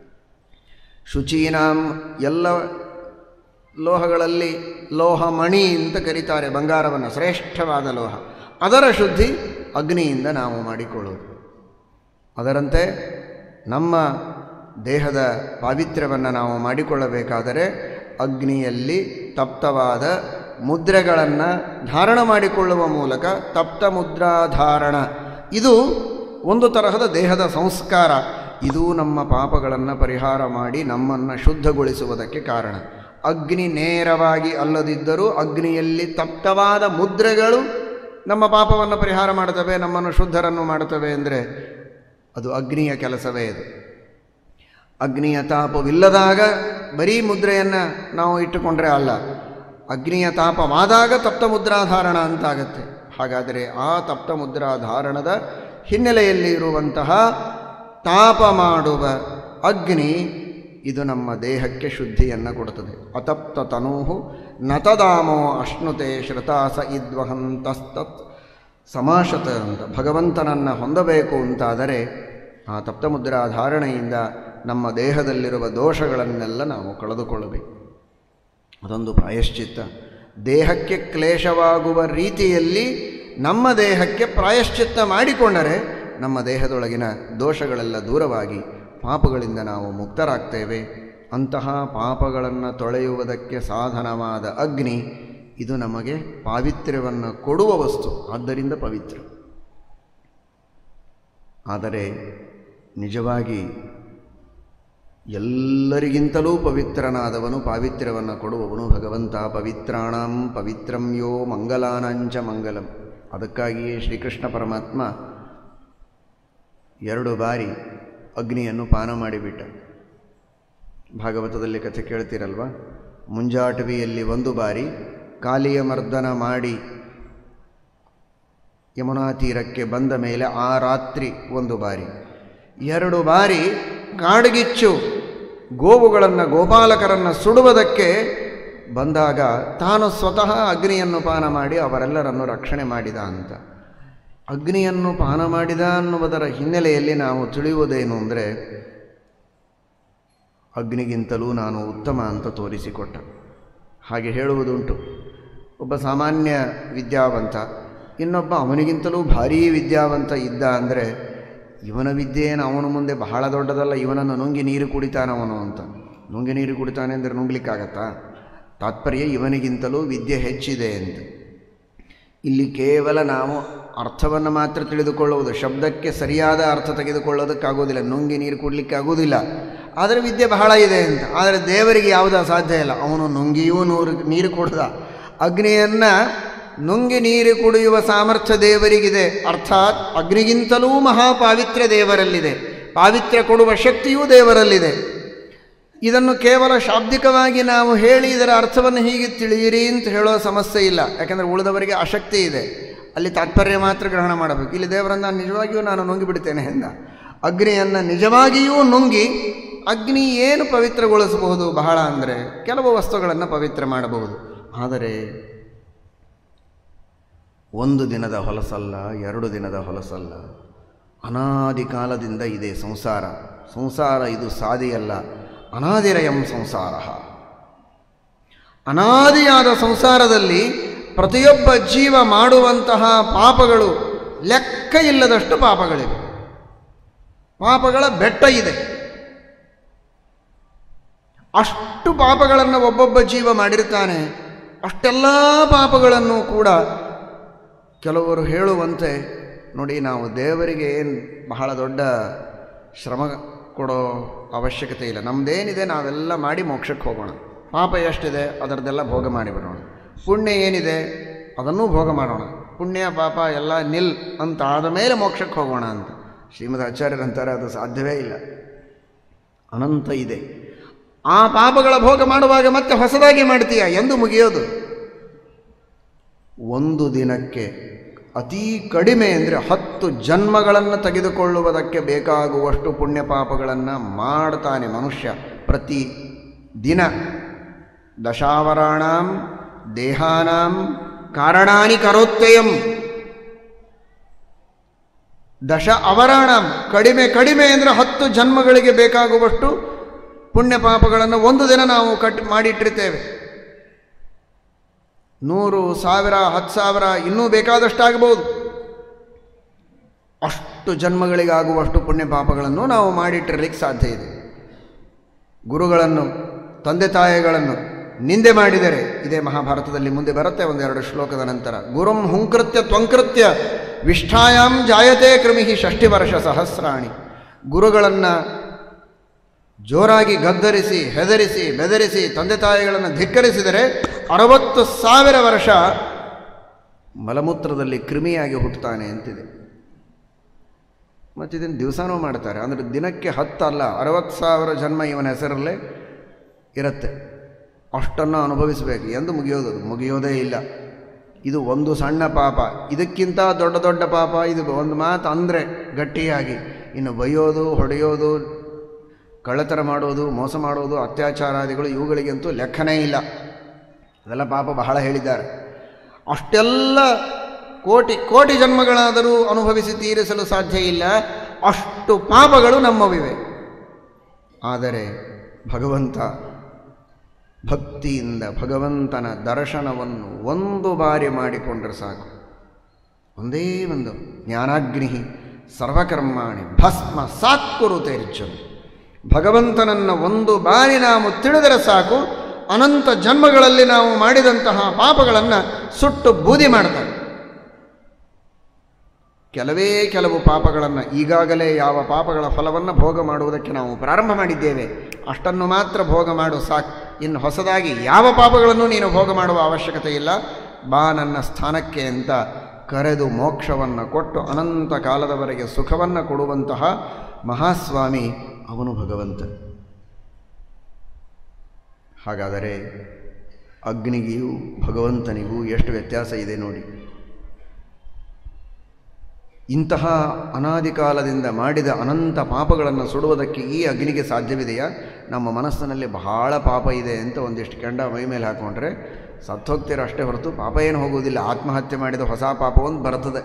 ಶುಚೀನಾಂ ಎಲ್ಲ ಲೋಹಗಳಲ್ಲಿ ಲೋಹಮಣಿ ಅಂತ ಕರೀತಾರೆ ಬಂಗಾರವನ್ನು ಶ್ರೇಷ್ಠವಾದ ಲೋಹ ಅದರ ಶುದ್ಧಿ ಅಗ್ನಿಯಿಂದ ನಾವು ಮಾಡಿಕೊಳ್ಳುವುದು ಅದರಂತೆ ನಮ್ಮ ದೇಹದ ಪಾವಿತ್ರ್ಯವನ್ನು ನಾವು ಮಾಡಿಕೊಳ್ಳಬೇಕಾದರೆ ಅಗ್ನಿಯಲ್ಲಿ ತಪ್ತವಾದ ಮುದ್ರೆಗಳನ್ನು ಧಾರಣ ಮಾಡಿಕೊಳ್ಳುವ ಮೂಲಕ ತಪ್ತ ಮುದ್ರಾಧಾರಣ ಇದು ಒಂದು ತರಹದ ದೇಹದ ಸಂಸ್ಕಾರ ಇದು ನಮ್ಮ ಪಾಪಗಳನ್ನು ಪರಿಹಾರ ಮಾಡಿ ನಮ್ಮನ್ನು ಶುದ್ಧಗೊಳಿಸುವುದಕ್ಕೆ ಕಾರಣ ಅಗ್ನಿ ನೇರವಾಗಿ ಅಲ್ಲದಿದ್ದರೂ ಅಗ್ನಿಯಲ್ಲಿ ತಪ್ತವಾದ ಮುದ್ರೆಗಳು ನಮ್ಮ ಪಾಪವನ್ನು ಪರಿಹಾರ ಮಾಡುತ್ತವೆ ನಮ್ಮನ್ನು ಶುದ್ಧರನ್ನು ಮಾಡುತ್ತವೆ ಅಂದರೆ ಅದು ಅಗ್ನಿಯ ಕೆಲಸವೇ ಇದು ಅಗ್ನಿಯ ತಾಪವಿಲ್ಲದಾಗ ಬರೀ ಮುದ್ರೆಯನ್ನು ನಾವು ಇಟ್ಟುಕೊಂಡ್ರೆ ಅಲ್ಲ ಅಗ್ನಿಯ ತಾಪವಾದಾಗ ತಪ್ತ ಮುದ್ರಾಧಾರಣ ಅಂತಾಗತ್ತೆ ಹಾಗಾದರೆ ಆ ತಪ್ತ ಮುದ್ರಾಧಾರಣದ ಹಿನ್ನೆಲೆಯಲ್ಲಿ ಇರುವಂತಹ ತಾಪ ಮಾಡುವ ಅಗ್ನಿ ಇದು ನಮ್ಮ ದೇಹಕ್ಕೆ ಶುದ್ಧಿಯನ್ನು ಕೊಡುತ್ತದೆ ಅತಪ್ತ ತನೂಹು ನತದಾಮೋ ಅಶ್ನುತೆ ಶ್ರುತಾಸ ಇದ್ವಹಂತಸ್ತತ್ ಸಮಾಶತ ಅಂತ ಭಗವಂತನನ್ನು ಹೊಂದಬೇಕು ಅಂತಾದರೆ ಆ ತಪ್ತಮುದ್ರಾ ಧಾರಣೆಯಿಂದ ನಮ್ಮ ದೇಹದಲ್ಲಿರುವ ದೋಷಗಳನ್ನೆಲ್ಲ ನಾವು ಕಳೆದುಕೊಳ್ಳಬೇಕು ಅದೊಂದು ಪ್ರಾಯಶ್ಚಿತ್ತ ದೇಹಕ್ಕೆ ಕ್ಲೇಶವಾಗುವ ರೀತಿಯಲ್ಲಿ ನಮ್ಮ ದೇಹಕ್ಕೆ ಪ್ರಾಯಶ್ಚಿತ್ತ ಮಾಡಿಕೊಂಡರೆ ನಮ್ಮ ದೇಹದೊಳಗಿನ ದೋಷಗಳೆಲ್ಲ ದೂರವಾಗಿ ಪಾಪಗಳಿಂದ ನಾವು ಮುಕ್ತರಾಗ್ತೇವೆ ಅಂತಹ ಪಾಪಗಳನ್ನು ತೊಳೆಯುವುದಕ್ಕೆ ಸಾಧನವಾದ ಅಗ್ನಿ ಇದು ನಮಗೆ ಪಾವಿತ್ರ್ಯವನ್ನು ಕೊಡುವ ವಸ್ತು ಆದ್ದರಿಂದ ಪವಿತ್ರ ಆದರೆ ನಿಜವಾಗಿ ಎಲ್ಲರಿಗಿಂತಲೂ ಪವಿತ್ರನಾದವನು ಪಾವಿತ್ರ್ಯವನ್ನು ಕೊಡುವವನು ಭಗವಂತ ಪವಿತ್ರಾಣಂ ಪವಿತ್ರಂ ಯೋ ಮಂಗಲಾನಂಚ ಮಂಗಲಂ ಅದಕ್ಕಾಗಿಯೇ ಶ್ರೀಕೃಷ್ಣ ಪರಮಾತ್ಮ ಎರಡು ಬಾರಿ ಅಗ್ನಿಯನ್ನು ಪಾನ ಮಾಡಿಬಿಟ್ಟ ಭಾಗವತದಲ್ಲಿ ಕಥೆ ಕೇಳ್ತೀರಲ್ವ ಮುಂಜಾಟವಿಯಲ್ಲಿ ಒಂದು ಬಾರಿ ಕಾಲಿಯ ಮರ್ದನ ಮಾಡಿ ಯಮುನಾ ತೀರಕ್ಕೆ ಬಂದ ಮೇಲೆ ಆ ರಾತ್ರಿ ಒಂದು ಬಾರಿ ಎರಡು ಬಾರಿ ಕಾಡ್ಗಿಚ್ಚು ಗೋವುಗಳನ್ನು ಗೋಪಾಲಕರನ್ನು ಸುಡುವುದಕ್ಕೆ ಬಂದಾಗ ತಾನು ಸ್ವತಃ ಅಗ್ನಿಯನ್ನು ಪಾನ ಮಾಡಿ ಅವರೆಲ್ಲರನ್ನು ರಕ್ಷಣೆ ಮಾಡಿದ ಅಂತ ಅಗ್ನಿಯನ್ನು ಪಾನ ಮಾಡಿದ ಅನ್ನುವುದರ ಹಿನ್ನೆಲೆಯಲ್ಲಿ ನಾವು ತಿಳಿಯುವುದೇನು ಅಂದರೆ ಅಗ್ನಿಗಿಂತಲೂ ನಾನು ಉತ್ತಮ ಅಂತ ತೋರಿಸಿಕೊಟ್ಟ ಹಾಗೆ ಹೇಳುವುದುಂಟು ಒಬ್ಬ ಸಾಮಾನ್ಯ ವಿದ್ಯಾವಂತ ಇನ್ನೊಬ್ಬ ಅವನಿಗಿಂತಲೂ ಭಾರೀ ವಿದ್ಯಾವಂತ ಇದ್ದ ಅಂದರೆ ಇವನ ವಿದ್ಯೆ ಏನು ಅವನ ಮುಂದೆ ಬಹಳ ದೊಡ್ಡದಲ್ಲ ಇವನನ್ನು ನುಂಗಿ ನೀರು ಕುಡಿತಾನವನು ಅಂತ ನುಂಗಿ ನೀರು ಕುಡಿತಾನೆ ಅಂದರೆ ನುಂಗ್ಲಿಕ್ಕಾಗತ್ತಾ ತಾತ್ಪರ್ಯ ಇವನಿಗಿಂತಲೂ ವಿದ್ಯೆ ಹೆಚ್ಚಿದೆ ಅಂತ ಇಲ್ಲಿ ಕೇವಲ ನಾವು ಅರ್ಥವನ್ನು ಮಾತ್ರ ತಿಳಿದುಕೊಳ್ಳುವುದು ಶಬ್ದಕ್ಕೆ ಸರಿಯಾದ ಅರ್ಥ ತೆಗೆದುಕೊಳ್ಳೋದಕ್ಕಾಗೋದಿಲ್ಲ ನುಂಗಿ ನೀರು ಕುಡಲಿಕ್ಕೆ ಆಗೋದಿಲ್ಲ ಆದರೆ ವಿದ್ಯೆ ಬಹಳ ಇದೆ ಅಂತ ಆದರೆ ದೇವರಿಗೆ ಯಾವುದೂ ಸಾಧ್ಯ ಇಲ್ಲ ಅವನು ನುಂಗಿಯೂ ನೂರು ನೀರು ಕುಡ್ದ ಅಗ್ನಿಯನ್ನು ನುಂಗಿ ನೀರು ಕುಡಿಯುವ ಸಾಮರ್ಥ್ಯ ದೇವರಿಗಿದೆ ಅರ್ಥಾತ್ ಅಗ್ನಿಗಿಂತಲೂ ಮಹಾಪಾವಿತ್ರ್ಯ ದೇವರಲ್ಲಿದೆ ಪಾವಿತ್ರ್ಯ ಕೊಡುವ ಶಕ್ತಿಯೂ ದೇವರಲ್ಲಿದೆ ಇದನ್ನು ಕೇವಲ ಶಾಬ್ದಿಕವಾಗಿ ನಾವು ಹೇಳಿ ಇದರ ಅರ್ಥವನ್ನು ಹೀಗೆ ತಿಳಿಯಿರಿ ಅಂತ ಹೇಳೋ ಸಮಸ್ಯೆ ಇಲ್ಲ ಯಾಕಂದರೆ ಉಳಿದವರಿಗೆ ಆಸಕ್ತಿ ಇದೆ ಅಲ್ಲಿ ತಾತ್ಪರ್ಯ ಮಾತ್ರ ಗ್ರಹಣ ಮಾಡಬೇಕು ಇಲ್ಲಿ ದೇವರನ್ನು ನಿಜವಾಗಿಯೂ ನಾನು ನುಂಗಿ ಬಿಡ್ತೇನೆ ಎಂದ ಅಗ್ನಿಯನ್ನು ನಿಜವಾಗಿಯೂ ನುಂಗಿ ಅಗ್ನಿ ಏನು ಪವಿತ್ರಗೊಳಿಸಬಹುದು ಬಹಳ ಅಂದರೆ ಕೆಲವು ವಸ್ತುಗಳನ್ನು ಪವಿತ್ರ ಮಾಡಬಹುದು ಆದರೆ ಒಂದು ದಿನದ ಹೊಲಸಲ್ಲ ಎರಡು ದಿನದ ಹೊಲಸಲ್ಲ ಅನಾದಿ ಕಾಲದಿಂದ ಇದೆ ಸಂಸಾರ ಸಂಸಾರ ಇದು ಸಾದಿಯಲ್ಲ ಅನಾದಿರಯಂ ಸಂಸಾರ ಅನಾದಿಯಾದ ಸಂಸಾರದಲ್ಲಿ ಪ್ರತಿಯೊಬ್ಬ ಜೀವ ಮಾಡುವಂತಹ ಪಾಪಗಳು ಲೆಕ್ಕ ಇಲ್ಲದಷ್ಟು ಪಾಪಗಳಿವೆ ಪಾಪಗಳ ಬೆಟ್ಟ ಇದೆ ಅಷ್ಟು ಪಾಪಗಳನ್ನು ಒಬ್ಬೊಬ್ಬ ಜೀವ ಮಾಡಿರ್ತಾನೆ ಅಷ್ಟೆಲ್ಲ ಪಾಪಗಳನ್ನು ಕೂಡ ಕೆಲವರು ಹೇಳುವಂತೆ ನೋಡಿ ನಾವು ದೇವರಿಗೆ ಏನು ಬಹಳ ದೊಡ್ಡ ಶ್ರಮ ಕೊಡೋ ಅವಶ್ಯಕತೆ ಇಲ್ಲ ನಮ್ಮದೇನಿದೆ ನಾವೆಲ್ಲ ಮಾಡಿ ಮೋಕ್ಷಕ್ಕೆ ಹೋಗೋಣ ಪಾಪ ಎಷ್ಟಿದೆ ಅದರದ್ದೆಲ್ಲ ಭೋಗ ಮಾಡಿ ಬರೋಣ ಪುಣ್ಯ ಏನಿದೆ ಅದನ್ನೂ ಭೋಗ ಮಾಡೋಣ ಪುಣ್ಯ ಪಾಪ ಎಲ್ಲ ನಿಲ್ ಅಂತ ಆದ ಮೇಲೆ ಮೋಕ್ಷಕ್ಕೆ ಹೋಗೋಣ ಅಂತ ಶ್ರೀಮದ್ ಆಚಾರ್ಯರಂತಾರೆ ಅದು ಸಾಧ್ಯವೇ ಇಲ್ಲ ಅನಂತ ಇದೆ ಆ ಪಾಪಗಳ ಭೋಗ ಮಾಡುವಾಗ ಮತ್ತೆ ಹೊಸದಾಗಿ ಮಾಡ್ತೀಯ ಎಂದು ಮುಗಿಯೋದು ಒಂದು ದಿನಕ್ಕೆ ಅತೀ ಕಡಿಮೆ ಅಂದರೆ ಹತ್ತು ಜನ್ಮಗಳನ್ನು ತೆಗೆದುಕೊಳ್ಳುವುದಕ್ಕೆ ಬೇಕಾಗುವಷ್ಟು ಪುಣ್ಯ ಪಾಪಗಳನ್ನು ಮಾಡ್ತಾನೆ ಮನುಷ್ಯ ಪ್ರತಿ ದಿನ ದಶಾವರಾಣಾಂ ದೇಹಾನಾಂ ಕಾರಣಾನಿ ಕರೋತ್ಯಯಂ ದಶ ಅವರಾಣಂ ಕಡಿಮೆ ಕಡಿಮೆ ಅಂದರೆ ಹತ್ತು ಜನ್ಮಗಳಿಗೆ ಬೇಕಾಗುವಷ್ಟು ಪುಣ್ಯ ಪಾಪಗಳನ್ನು ಒಂದು ದಿನ ನಾವು ಕಟ್ ಮಾಡಿಟ್ಟಿರ್ತೇವೆ ನೂರು ಸಾವಿರ ಹತ್ತು ಸಾವಿರ ಇನ್ನೂ ಬೇಕಾದಷ್ಟಾಗಬಹುದು ಅಷ್ಟು ಜನ್ಮಗಳಿಗಾಗುವಷ್ಟು ಪುಣ್ಯ ಪಾಪಗಳನ್ನು ನಾವು ಮಾಡಿಟ್ಟಿರಲಿಕ್ಕೆ ಸಾಧ್ಯ ಇದೆ ಗುರುಗಳನ್ನು ತಂದೆ ತಾಯಿಗಳನ್ನು ನಿಂದೆ ಮಾಡಿದರೆ ಇದೇ ಮಹಾಭಾರತದಲ್ಲಿ ಮುಂದೆ ಬರುತ್ತೆ ಒಂದೆರಡು ಶ್ಲೋಕದ ನಂತರ ಗುರುಂ ಹುಂಕೃತ್ಯ ತ್ವಂಕೃತ್ಯ ವಿಷ್ಠಾಯಾಂ ಜಾಯತೆ ಕೃಮಿ ಷಷ್ಠಿ ವರ್ಷ ಸಹಸ್ರಾಣಿ ಗುರುಗಳನ್ನು ಜೋರಾಗಿ ಗದ್ದರಿಸಿ ಹೆದರಿಸಿ ಬೆದರಿಸಿ ತಂದೆ ತಾಯಿಗಳನ್ನು ಧಿಕ್ಕರಿಸಿದರೆ ಅರವತ್ತು ಸಾವಿರ ವರ್ಷ ಮಲಮೂತ್ರದಲ್ಲಿ ಕ್ರಿಮಿಯಾಗಿ ಹುಟ್ಟುತ್ತಾನೆ ಅಂತಿದೆ ಮತ್ತು ಇದನ್ನು ದಿವಸನೂ ಮಾಡ್ತಾರೆ ಅಂದರೆ ದಿನಕ್ಕೆ ಹತ್ತಲ್ಲ ಅರವತ್ತು ಸಾವಿರ ಜನ್ಮ ಇವನ ಹೆಸರಲ್ಲೇ ಇರುತ್ತೆ ಅಷ್ಟನ್ನು ಅನುಭವಿಸಬೇಕು ಎಂದು ಮುಗಿಯೋದು ಅದು ಮುಗಿಯೋದೇ ಇಲ್ಲ ಇದು ಒಂದು ಸಣ್ಣ ಪಾಪ ಇದಕ್ಕಿಂತ ದೊಡ್ಡ ದೊಡ್ಡ ಪಾಪ ಇದು ಒಂದು ಮಾತು ಅಂದರೆ ಗಟ್ಟಿಯಾಗಿ ಇನ್ನು ಬೈಯೋದು ಹೊಡೆಯೋದು ಕಳ್ಳತನ ಮಾಡೋದು ಮೋಸ ಮಾಡೋದು ಅತ್ಯಾಚಾರಾದಿಗಳು ಇವುಗಳಿಗಂತೂ ಲೆಕ್ಕನೇ ಇಲ್ಲ ಅದೆಲ್ಲ ಪಾಪ ಬಹಳ ಹೇಳಿದ್ದಾರೆ ಅಷ್ಟೆಲ್ಲ ಕೋಟಿ ಕೋಟಿ ಜನ್ಮಗಳಾದರೂ ಅನುಭವಿಸಿ ತೀರಿಸಲು ಸಾಧ್ಯ ಇಲ್ಲ ಅಷ್ಟು ಪಾಪಗಳು ನಮ್ಮವಿವೆ ಆದರೆ ಭಗವಂತ ಭಕ್ತಿಯಿಂದ ಭಗವಂತನ ದರ್ಶನವನ್ನು ಒಂದು ಬಾರಿ ಮಾಡಿಕೊಂಡ್ರೆ ಸಾಕು ಒಂದೇ ಒಂದು ಜ್ಞಾನಾಗ್ನಿ ಸರ್ವಕರ್ಮಾಣಿ ಭಸ್ಮ ಸಾತ್ಕುರುತೇರ್ಜನು ಭಗವಂತನನ್ನು ಒಂದು ಬಾರಿ ನಾವು ತಿಳಿದರೆ ಸಾಕು ಅನಂತ ಜನ್ಮಗಳಲ್ಲಿ ನಾವು ಮಾಡಿದಂತಹ ಪಾಪಗಳನ್ನು ಸುಟ್ಟು ಬೂದಿ ಮಾಡ್ತಾರೆ ಕೆಲವೇ ಕೆಲವು ಪಾಪಗಳನ್ನು ಈಗಾಗಲೇ ಯಾವ ಪಾಪಗಳ ಫಲವನ್ನು ಭೋಗ ಮಾಡುವುದಕ್ಕೆ ನಾವು ಪ್ರಾರಂಭ ಮಾಡಿದ್ದೇವೆ ಅಷ್ಟನ್ನು ಮಾತ್ರ ಭೋಗ ಮಾಡು ಸಾಕು ಇನ್ನು ಹೊಸದಾಗಿ ಯಾವ ಪಾಪಗಳನ್ನು ನೀನು ಭೋಗ ಮಾಡುವ ಅವಶ್ಯಕತೆ ಇಲ್ಲ ಬಾ ನನ್ನ ಸ್ಥಾನಕ್ಕೆ ಅಂತ ಕರೆದು ಮೋಕ್ಷವನ್ನು ಕೊಟ್ಟು ಅನಂತ ಕಾಲದವರೆಗೆ ಸುಖವನ್ನು ಕೊಡುವಂತಹ ಮಹಾಸ್ವಾಮಿ ಅವನು ಭಗವಂತ ಹಾಗಾದರೆ ಅಗ್ನಿಗಿಯೂ ಭಗವಂತನಿಗೂ ಎಷ್ಟು ವ್ಯತ್ಯಾಸ ಇದೆ ನೋಡಿ ಇಂತಹ ಅನಾದಿ ಕಾಲದಿಂದ ಮಾಡಿದ ಅನಂತ ಪಾಪಗಳನ್ನು ಸುಡುವುದಕ್ಕೆ ಈ ಅಗ್ನಿಗೆ ಸಾಧ್ಯವಿದೆಯಾ ನಮ್ಮ ಮನಸ್ಸಿನಲ್ಲಿ ಬಹಳ ಪಾಪ ಇದೆ ಅಂತ ಒಂದಿಷ್ಟು ಕೆಂಡ ಮೈ ಮೇಲೆ ಹಾಕ್ಕೊಂಡ್ರೆ ಸತ್ತೋಗ್ತೀರ ಅಷ್ಟೇ ಹೊರತು ಪಾಪ ಏನು ಹೋಗುವುದಿಲ್ಲ ಆತ್ಮಹತ್ಯೆ ಮಾಡಿದ ಹೊಸ ಪಾಪ ಒಂದು ಬರ್ತದೆ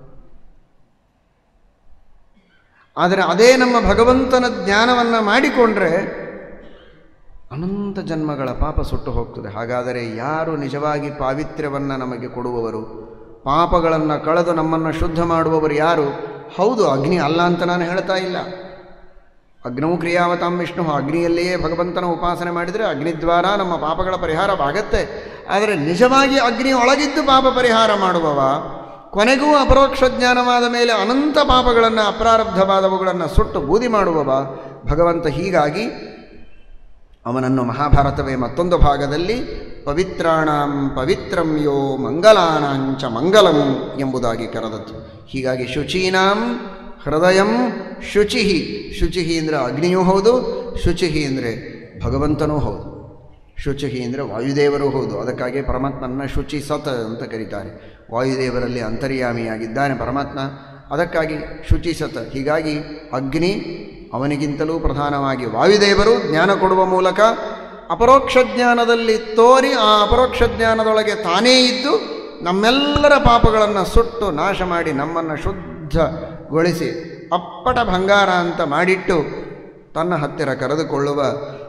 ಆದರೆ ಅದೇ ನಮ್ಮ ಭಗವಂತನ ಜ್ಞಾನವನ್ನು ಮಾಡಿಕೊಂಡ್ರೆ ಅನಂತ ಜನ್ಮಗಳ ಪಾಪ ಸುಟ್ಟು ಹೋಗ್ತದೆ ಹಾಗಾದರೆ ಯಾರು ನಿಜವಾಗಿ ಪಾವಿತ್ರ್ಯವನ್ನು ನಮಗೆ ಕೊಡುವವರು ಪಾಪಗಳನ್ನು ಕಳೆದು ನಮ್ಮನ್ನು ಶುದ್ಧ ಮಾಡುವವರು ಯಾರು ಹೌದು ಅಗ್ನಿ ಅಲ್ಲ ಅಂತ ನಾನು ಹೇಳ್ತಾ ಇಲ್ಲ ಅಗ್ನವು ಕ್ರಿಯಾವತಾಂ ವಿಷ್ಣು ಅಗ್ನಿಯಲ್ಲಿಯೇ ಭಗವಂತನ ಉಪಾಸನೆ ಮಾಡಿದರೆ ಅಗ್ನಿದ್ವಾರ ನಮ್ಮ ಪಾಪಗಳ ಪರಿಹಾರವಾಗತ್ತೆ ಆದರೆ ನಿಜವಾಗಿ ಅಗ್ನಿ ಒಳಗಿದ್ದು ಪಾಪ ಪರಿಹಾರ ಮಾಡುವವ ಕೊನೆಗೂ ಅಪರೋಕ್ಷ ಜ್ಞಾನವಾದ ಮೇಲೆ ಅನಂತ ಪಾಪಗಳನ್ನು ಅಪ್ರಾರಬ್ಧವಾದವುಗಳನ್ನು ಸುಟ್ಟು ಬೂದಿ ಮಾಡುವವ ಭಗವಂತ ಹೀಗಾಗಿ ಅವನನ್ನು ಮಹಾಭಾರತವೇ ಮತ್ತೊಂದು ಭಾಗದಲ್ಲಿ ಪವಿತ್ರಾಣಾಂ ಪವಿತ್ರಂ ಯೋ ಮಂಗಲಾನಾಂಚ ಮಂಗಲಂ ಎಂಬುದಾಗಿ ಕರೆದದ್ದು ಹೀಗಾಗಿ ಶುಚೀನಾಂ ಹೃದಯಂ ಶುಚಿ ಶುಚಿ ಅಂದರೆ ಅಗ್ನಿಯೂ ಹೌದು ಶುಚಿ ಅಂದರೆ ಭಗವಂತನೂ ಹೌದು ಶುಚಿ ಅಂದರೆ ವಾಯುದೇವರು ಹೌದು ಅದಕ್ಕಾಗಿ ಪರಮಾತ್ಮನ ಶುಚಿ ಸತ್ ಅಂತ ಕರೀತಾರೆ ವಾಯುದೇವರಲ್ಲಿ ಅಂತರ್ಯಾಮಿಯಾಗಿದ್ದಾನೆ ಪರಮಾತ್ಮ ಅದಕ್ಕಾಗಿ ಶುಚಿ ಸತ್ ಹೀಗಾಗಿ ಅಗ್ನಿ ಅವನಿಗಿಂತಲೂ ಪ್ರಧಾನವಾಗಿ ವಾಯುದೇವರು ಜ್ಞಾನ ಕೊಡುವ ಮೂಲಕ ಅಪರೋಕ್ಷ ಜ್ಞಾನದಲ್ಲಿ ತೋರಿ ಆ ಅಪರೋಕ್ಷ ಜ್ಞಾನದೊಳಗೆ ತಾನೇ ಇದ್ದು ನಮ್ಮೆಲ್ಲರ ಪಾಪಗಳನ್ನು ಸುಟ್ಟು ನಾಶ ಮಾಡಿ ನಮ್ಮನ್ನು ಶುದ್ಧಗೊಳಿಸಿ ಅಪ್ಪಟ ಬಂಗಾರ ಅಂತ ಮಾಡಿಟ್ಟು ತನ್ನ ಹತ್ತಿರ ಕರೆದುಕೊಳ್ಳುವ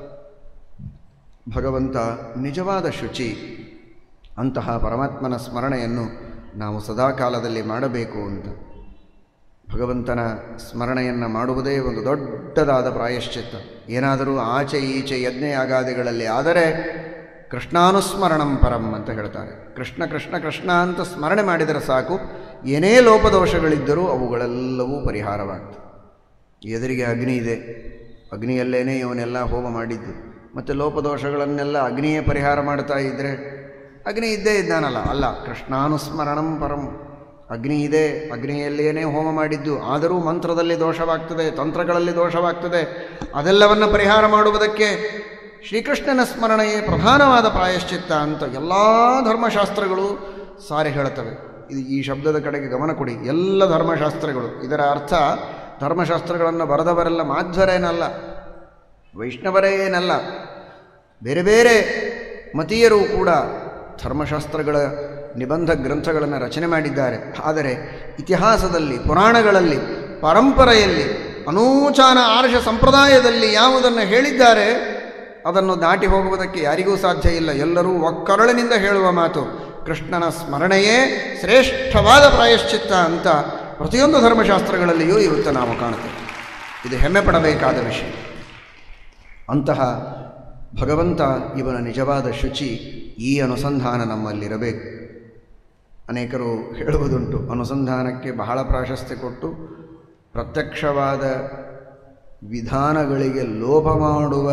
ಭಗವಂತ ನಿಜವಾದ ಶುಚಿ ಅಂತಹ ಪರಮಾತ್ಮನ ಸ್ಮರಣೆಯನ್ನು ನಾವು ಸದಾಕಾಲದಲ್ಲಿ ಮಾಡಬೇಕು ಅಂತ ಭಗವಂತನ ಸ್ಮರಣೆಯನ್ನು ಮಾಡುವುದೇ ಒಂದು ದೊಡ್ಡದಾದ ಪ್ರಾಯಶ್ಚಿತ್ತ ಏನಾದರೂ ಆಚೆ ಈಚೆ ಯಜ್ಞ ಯಾಗಾದಿಗಳಲ್ಲಿ ಆದರೆ ಕೃಷ್ಣಾನುಸ್ಮರಣಂ ಪರಂ ಅಂತ ಹೇಳ್ತಾರೆ ಕೃಷ್ಣ ಕೃಷ್ಣ ಕೃಷ್ಣ ಅಂತ ಸ್ಮರಣೆ ಮಾಡಿದರೆ ಸಾಕು ಏನೇ ಲೋಪದೋಷಗಳಿದ್ದರೂ ಅವುಗಳೆಲ್ಲವೂ ಪರಿಹಾರವಾಗ್ತದೆ ಎದುರಿಗೆ ಅಗ್ನಿ ಇದೆ ಅಗ್ನಿಯಲ್ಲೇನೇ ಇವನೆಲ್ಲ ಹೋಮ ಮಾಡಿದ್ದು ಮತ್ತು ಲೋಪದೋಷಗಳನ್ನೆಲ್ಲ ಅಗ್ನಿಯೇ ಪರಿಹಾರ ಮಾಡ್ತಾ ಇದ್ದರೆ ಅಗ್ನಿ ಇದ್ದೇ ಇದ್ದಾನಲ್ಲ ಅಲ್ಲ ಕೃಷ್ಣಾನುಸ್ಮರಣಂ ಪರಂ ಅಗ್ನಿ ಇದೆ ಅಗ್ನಿಯಲ್ಲೇನೇ ಹೋಮ ಮಾಡಿದ್ದು ಆದರೂ ಮಂತ್ರದಲ್ಲಿ ದೋಷವಾಗ್ತದೆ ತಂತ್ರಗಳಲ್ಲಿ ದೋಷವಾಗ್ತದೆ ಅದೆಲ್ಲವನ್ನು ಪರಿಹಾರ ಮಾಡುವುದಕ್ಕೆ ಶ್ರೀಕೃಷ್ಣನ ಸ್ಮರಣೆಯೇ ಪ್ರಧಾನವಾದ ಪ್ರಾಯಶ್ಚಿತ್ತ ಅಂತ ಎಲ್ಲ ಧರ್ಮಶಾಸ್ತ್ರಗಳು ಸಾರಿ ಹೇಳುತ್ತವೆ ಇದು ಈ ಶಬ್ದದ ಕಡೆಗೆ ಗಮನ ಕೊಡಿ ಎಲ್ಲ ಧರ್ಮಶಾಸ್ತ್ರಗಳು ಇದರ ಅರ್ಥ ಧರ್ಮಶಾಸ್ತ್ರಗಳನ್ನು ಬರೆದವರೆಲ್ಲ ಮಾಧ್ವರೇನಲ್ಲ ವೈಷ್ಣವರೇ ಏನಲ್ಲ ಬೇರೆ ಬೇರೆ ಮತೀಯರು ಕೂಡ ಧರ್ಮಶಾಸ್ತ್ರಗಳ ನಿಬಂಧ ಗ್ರಂಥಗಳನ್ನು ರಚನೆ ಮಾಡಿದ್ದಾರೆ ಆದರೆ ಇತಿಹಾಸದಲ್ಲಿ ಪುರಾಣಗಳಲ್ಲಿ ಪರಂಪರೆಯಲ್ಲಿ ಅನೂಚಾನ ಆರ್ಷ ಸಂಪ್ರದಾಯದಲ್ಲಿ ಯಾವುದನ್ನು ಹೇಳಿದ್ದಾರೆ ಅದನ್ನು ದಾಟಿ ಹೋಗುವುದಕ್ಕೆ ಯಾರಿಗೂ ಸಾಧ್ಯ ಇಲ್ಲ ಎಲ್ಲರೂ ಒಕ್ಕರಳಿನಿಂದ ಹೇಳುವ ಮಾತು ಕೃಷ್ಣನ ಸ್ಮರಣೆಯೇ ಶ್ರೇಷ್ಠವಾದ ಪ್ರಾಯಶ್ಚಿತ್ತ ಅಂತ ಪ್ರತಿಯೊಂದು ಧರ್ಮಶಾಸ್ತ್ರಗಳಲ್ಲಿಯೂ ಇರುತ್ತೆ ನಾವು ಕಾಣುತ್ತೇವೆ ಇದು ಹೆಮ್ಮೆ ಪಡಬೇಕಾದ ವಿಷಯ ಅಂತಹ ಭಗವಂತ ಇವನ ನಿಜವಾದ ಶುಚಿ ಈ ಅನುಸಂಧಾನ ನಮ್ಮಲ್ಲಿರಬೇಕು ಅನೇಕರು ಹೇಳುವುದುಂಟು ಅನುಸಂಧಾನಕ್ಕೆ ಬಹಳ ಪ್ರಾಶಸ್ತ್ಯ ಕೊಟ್ಟು ಪ್ರತ್ಯಕ್ಷವಾದ ವಿಧಾನಗಳಿಗೆ ಲೋಪ ಮಾಡುವ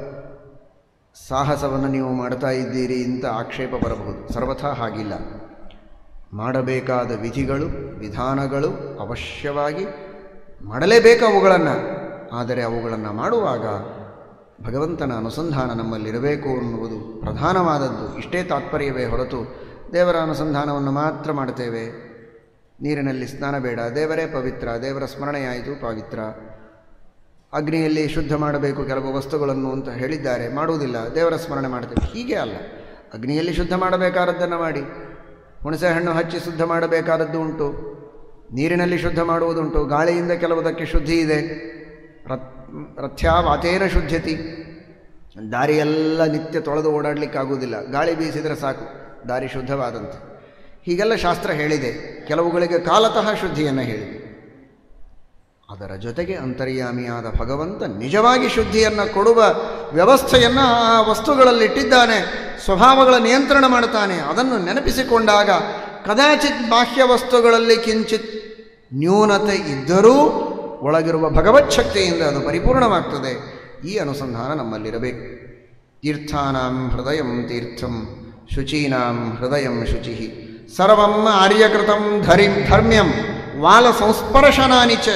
ಸಾಹಸವನ್ನು ನೀವು ಮಾಡ್ತಾ ಇದ್ದೀರಿ ಅಂತ ಆಕ್ಷೇಪ ಬರಬಹುದು ಸರ್ವಥಾ ಹಾಗಿಲ್ಲ ಮಾಡಬೇಕಾದ ವಿಧಿಗಳು ವಿಧಾನಗಳು ಅವಶ್ಯವಾಗಿ ಮಾಡಲೇಬೇಕು ಅವುಗಳನ್ನು ಆದರೆ ಅವುಗಳನ್ನು ಮಾಡುವಾಗ ಭಗವಂತನ ಅನುಸಂಧಾನ ನಮ್ಮಲ್ಲಿರಬೇಕು ಅನ್ನುವುದು ಪ್ರಧಾನವಾದದ್ದು ಇಷ್ಟೇ ತಾತ್ಪರ್ಯವೇ ಹೊರತು ದೇವರ ಅನುಸಂಧಾನವನ್ನು ಮಾತ್ರ ಮಾಡ್ತೇವೆ ನೀರಿನಲ್ಲಿ ಸ್ನಾನ ಬೇಡ ದೇವರೇ ಪವಿತ್ರ ದೇವರ ಸ್ಮರಣೆಯಾಯಿತು ಪವಿತ್ರ ಅಗ್ನಿಯಲ್ಲಿ ಶುದ್ಧ ಮಾಡಬೇಕು ಕೆಲವು ವಸ್ತುಗಳನ್ನು ಅಂತ ಹೇಳಿದ್ದಾರೆ ಮಾಡುವುದಿಲ್ಲ ದೇವರ ಸ್ಮರಣೆ ಮಾಡ್ತೇವೆ ಹೀಗೆ ಅಲ್ಲ ಅಗ್ನಿಯಲ್ಲಿ ಶುದ್ಧ ಮಾಡಬೇಕಾದದ್ದನ್ನು ಮಾಡಿ ಹುಣಸೆ ಹಣ್ಣು ಹಚ್ಚಿ ಶುದ್ಧ ಮಾಡಬೇಕಾದದ್ದು ಉಂಟು ನೀರಿನಲ್ಲಿ ಶುದ್ಧ ಮಾಡುವುದುಂಟು ಗಾಳಿಯಿಂದ ಕೆಲವುದಕ್ಕೆ ಶುದ್ಧಿ ಇದೆ ರತ್ ರಥ್ಯಾವಾತೇನ ಶುದ್ಧತಿ ದಾರಿಯೆಲ್ಲ ನಿತ್ಯ ತೊಳೆದು ಓಡಾಡಲಿಕ್ಕಾಗುವುದಿಲ್ಲ ಗಾಳಿ ಬೀಸಿದರೆ ಸಾಕು ದಾರಿ ಶುದ್ಧವಾದಂತೆ ಹೀಗೆಲ್ಲ ಶಾಸ್ತ್ರ ಹೇಳಿದೆ ಕೆಲವುಗಳಿಗೆ ಕಾಲತಃ ಶುದ್ಧಿಯನ್ನು ಹೇಳಿದೆ ಅದರ ಜೊತೆಗೆ ಅಂತರ್ಯಾಮಿಯಾದ ಭಗವಂತ ನಿಜವಾಗಿ ಶುದ್ಧಿಯನ್ನು ಕೊಡುವ ವ್ಯವಸ್ಥೆಯನ್ನು ಆ ವಸ್ತುಗಳಲ್ಲಿಟ್ಟಿದ್ದಾನೆ ಸ್ವಭಾವಗಳ ನಿಯಂತ್ರಣ ಮಾಡ್ತಾನೆ ಅದನ್ನು ನೆನಪಿಸಿಕೊಂಡಾಗ ಕದಾಚಿತ್ ಬಾಹ್ಯ ವಸ್ತುಗಳಲ್ಲಿ ಕಿಂಚಿತ್ ನ್ಯೂನತೆ ಇದ್ದರೂ ಒಳಗಿರುವ ಭಗವತ್ ಶಕ್ತಿಯಿಂದ ಅದು ಪರಿಪೂರ್ಣವಾಗ್ತದೆ ಈ ಅನುಸಂಧಾನ ನಮ್ಮಲ್ಲಿರಬೇಕು ತೀರ್ಥಾನಾಂ ಹೃದಯಂ ತೀರ್ಥಂ ಶುಚೀನಾಂ ಹೃದಯಂ ಶುಚಿ ಸರ್ವಂ ಆರ್ಯಕೃತಂ ಧರಿ ಧರ್ಮ್ಯಂ ವಾಲ ಸಂಸ್ಪರ್ಶನಾನಿ ಚ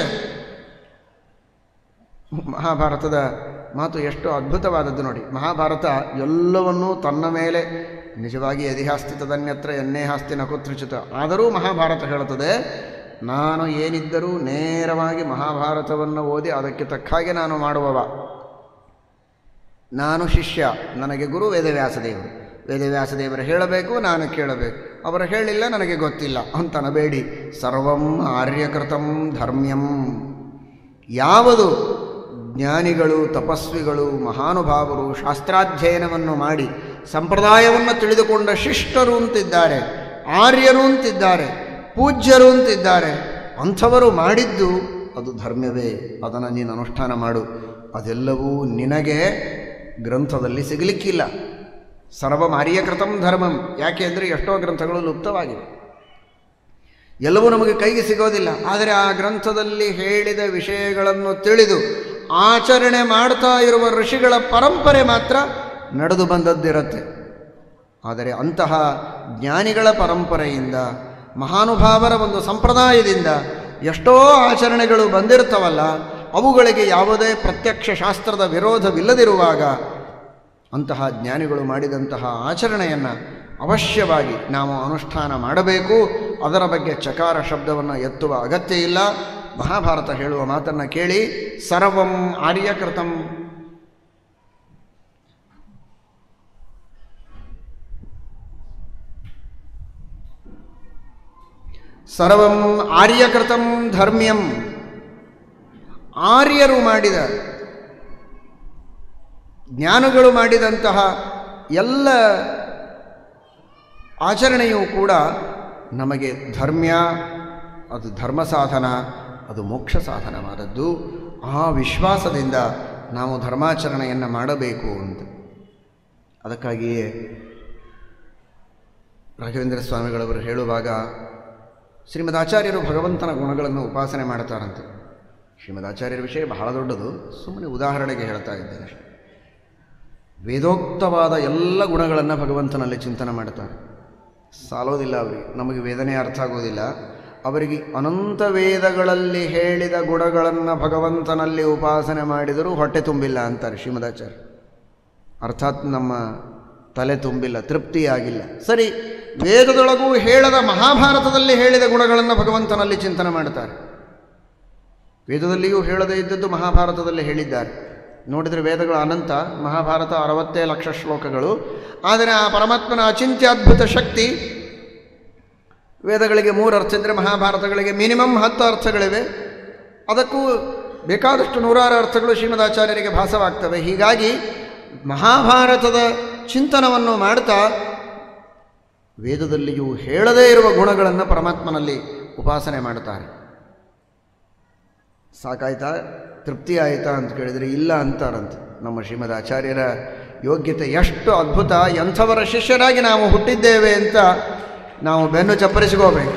ಮಹಾಭಾರತದ ಮಾತು ಎಷ್ಟು ಅದ್ಭುತವಾದದ್ದು ನೋಡಿ ಮಹಾಭಾರತ ಎಲ್ಲವನ್ನೂ ತನ್ನ ಮೇಲೆ ನಿಜವಾಗಿ ಯದಿಹಾಸ್ತಿತದನ್ಯತ್ರ ಎನ್ನೇ ಹಾಸ್ತಿ ನಕುತ್ರಿಚಿತ ಆದರೂ ಮಹಾಭಾರತ ಹೇಳುತ್ತದೆ ನಾನು ಏನಿದ್ದರೂ ನೇರವಾಗಿ ಮಹಾಭಾರತವನ್ನು ಓದಿ ಅದಕ್ಕೆ ತಕ್ಕ ಹಾಗೆ ನಾನು ಮಾಡುವವ ನಾನು ಶಿಷ್ಯ ನನಗೆ ಗುರು ವೇದವ್ಯಾಸದೇವರು ವೇದವ್ಯಾಸದೇವರು ಹೇಳಬೇಕು ನಾನು ಕೇಳಬೇಕು ಅವರು ಹೇಳಿಲ್ಲ ನನಗೆ ಗೊತ್ತಿಲ್ಲ ಅಂತನಬೇಡಿ ಸರ್ವಂ ಆರ್ಯಕೃತಂ ಧರ್ಮ್ಯಂ ಯಾವುದು ಜ್ಞಾನಿಗಳು ತಪಸ್ವಿಗಳು ಮಹಾನುಭಾವರು ಶಾಸ್ತ್ರಾಧ್ಯಯನವನ್ನು ಮಾಡಿ ಸಂಪ್ರದಾಯವನ್ನು ತಿಳಿದುಕೊಂಡ ಶಿಷ್ಟರು ಅಂತಿದ್ದಾರೆ ಆರ್ಯರು ಅಂತಿದ್ದಾರೆ ಪೂಜ್ಯರು ಅಂತಿದ್ದಾರೆ ಅಂಥವರು ಮಾಡಿದ್ದು ಅದು ಧರ್ಮವೇ ಅದನ್ನು ನೀನು ಅನುಷ್ಠಾನ ಮಾಡು ಅದೆಲ್ಲವೂ ನಿನಗೆ ಗ್ರಂಥದಲ್ಲಿ ಸಿಗಲಿಕ್ಕಿಲ್ಲ ಸರ್ವಮಾರ್ಯಕೃತಂ ಧರ್ಮಂ ಯಾಕೆ ಅಂದರೆ ಎಷ್ಟೋ ಗ್ರಂಥಗಳು ಲುಪ್ತವಾಗಿವೆ ಎಲ್ಲವೂ ನಮಗೆ ಕೈಗೆ ಸಿಗೋದಿಲ್ಲ ಆದರೆ ಆ ಗ್ರಂಥದಲ್ಲಿ ಹೇಳಿದ ವಿಷಯಗಳನ್ನು ತಿಳಿದು ಆಚರಣೆ ಮಾಡ್ತಾ ಇರುವ ಋಷಿಗಳ ಪರಂಪರೆ ಮಾತ್ರ ನಡೆದು ಬಂದದ್ದಿರತ್ತೆ ಆದರೆ ಅಂತಹ ಜ್ಞಾನಿಗಳ ಪರಂಪರೆಯಿಂದ ಮಹಾನುಭಾವರ ಒಂದು ಸಂಪ್ರದಾಯದಿಂದ ಎಷ್ಟೋ ಆಚರಣೆಗಳು ಬಂದಿರ್ತವಲ್ಲ ಅವುಗಳಿಗೆ ಯಾವುದೇ ಪ್ರತ್ಯಕ್ಷ ಶಾಸ್ತ್ರದ ವಿರೋಧವಿಲ್ಲದಿರುವಾಗ ಅಂತಹ ಜ್ಞಾನಿಗಳು ಮಾಡಿದಂತಹ ಆಚರಣೆಯನ್ನು ಅವಶ್ಯವಾಗಿ ನಾವು ಅನುಷ್ಠಾನ ಮಾಡಬೇಕು ಅದರ ಬಗ್ಗೆ ಚಕಾರ ಶಬ್ದವನ್ನು ಎತ್ತುವ ಅಗತ್ಯ ಇಲ್ಲ ಮಹಾಭಾರತ ಹೇಳುವ ಮಾತನ್ನು ಕೇಳಿ ಸರ್ವಂ ಆರ್ಯಕೃತಂ ಸರ್ವಂ ಆರ್ಯಕೃತಂ ಧರ್ಮ್ಯಂ ಆರ್ಯರು ಮಾಡಿದ ಜ್ಞಾನಗಳು ಮಾಡಿದಂತಹ ಎಲ್ಲ ಆಚರಣೆಯೂ ಕೂಡ ನಮಗೆ ಧರ್ಮ್ಯ ಅದು ಧರ್ಮ ಸಾಧನ ಅದು ಮೋಕ್ಷ ಸಾಧನವಾದದ್ದು ಆ ವಿಶ್ವಾಸದಿಂದ ನಾವು ಧರ್ಮಾಚರಣೆಯನ್ನು ಮಾಡಬೇಕು ಅಂತ ಅದಕ್ಕಾಗಿಯೇ ರಾಘವೇಂದ್ರ ಸ್ವಾಮಿಗಳವರು ಹೇಳುವಾಗ ಶ್ರೀಮದ್ ಆಚಾರ್ಯರು ಭಗವಂತನ ಗುಣಗಳನ್ನು ಉಪಾಸನೆ ಮಾಡ್ತಾರಂತೆ ಶ್ರೀಮದ್ ಆಚಾರ್ಯರ ವಿಷಯ ಬಹಳ ದೊಡ್ಡದು ಸುಮ್ಮನೆ ಉದಾಹರಣೆಗೆ ಹೇಳ್ತಾ ಇದ್ದೇನೆ ಅಷ್ಟೇ ವೇದೋಕ್ತವಾದ ಎಲ್ಲ ಗುಣಗಳನ್ನು ಭಗವಂತನಲ್ಲಿ ಚಿಂತನೆ ಮಾಡ್ತಾರೆ ಸಾಲೋದಿಲ್ಲ ಅವರಿಗೆ ನಮಗೆ ವೇದನೆ ಅರ್ಥ ಆಗೋದಿಲ್ಲ ಅವರಿಗೆ ಅನಂತ ವೇದಗಳಲ್ಲಿ ಹೇಳಿದ ಗುಣಗಳನ್ನು ಭಗವಂತನಲ್ಲಿ ಉಪಾಸನೆ ಮಾಡಿದರೂ ಹೊಟ್ಟೆ ತುಂಬಿಲ್ಲ ಅಂತಾರೆ ಶ್ರೀಮದಾಚಾರ್ಯ ಅರ್ಥಾತ್ ನಮ್ಮ ತಲೆ ತುಂಬಿಲ್ಲ ತೃಪ್ತಿಯಾಗಿಲ್ಲ ಸರಿ ವೇದದೊಳಗೂ ಹೇಳದ ಮಹಾಭಾರತದಲ್ಲಿ ಹೇಳಿದ ಗುಣಗಳನ್ನು ಭಗವಂತನಲ್ಲಿ ಚಿಂತನೆ ಮಾಡ್ತಾರೆ ವೇದದಲ್ಲಿಯೂ ಹೇಳದೇ ಇದ್ದದ್ದು ಮಹಾಭಾರತದಲ್ಲಿ ಹೇಳಿದ್ದಾರೆ ನೋಡಿದರೆ ವೇದಗಳು ಅನಂತ ಮಹಾಭಾರತ ಅರವತ್ತೇ ಲಕ್ಷ ಶ್ಲೋಕಗಳು ಆದರೆ ಆ ಪರಮಾತ್ಮನ ಅಚಿಂತ್ಯ ಅದ್ಭುತ ಶಕ್ತಿ ವೇದಗಳಿಗೆ ಮೂರು ಅರ್ಥ ಇದ್ದರೆ ಮಹಾಭಾರತಗಳಿಗೆ ಮಿನಿಮಮ್ ಹತ್ತು ಅರ್ಥಗಳಿವೆ ಅದಕ್ಕೂ ಬೇಕಾದಷ್ಟು ನೂರಾರು ಅರ್ಥಗಳು ಶ್ರೀಮದಾಚಾರ್ಯರಿಗೆ ಭಾಸವಾಗ್ತವೆ ಹೀಗಾಗಿ ಮಹಾಭಾರತದ ಚಿಂತನವನ್ನು ಮಾಡ್ತಾ ವೇದದಲ್ಲಿಯೂ ಹೇಳದೇ ಇರುವ ಗುಣಗಳನ್ನು ಪರಮಾತ್ಮನಲ್ಲಿ ಉಪಾಸನೆ ಮಾಡ್ತಾರೆ ಸಾಕಾಯ್ತಾ ತೃಪ್ತಿ ಆಯಿತಾ ಅಂತ ಕೇಳಿದರೆ ಇಲ್ಲ ಅಂತಾರಂತೆ ನಮ್ಮ ಶ್ರೀಮದ್ ಆಚಾರ್ಯರ ಯೋಗ್ಯತೆ ಎಷ್ಟು ಅದ್ಭುತ ಎಂಥವರ ಶಿಷ್ಯರಾಗಿ ನಾವು ಹುಟ್ಟಿದ್ದೇವೆ ಅಂತ ನಾವು ಬೆನ್ನು ಚಪ್ಪರಿಸ್ಕೋಬೇಕು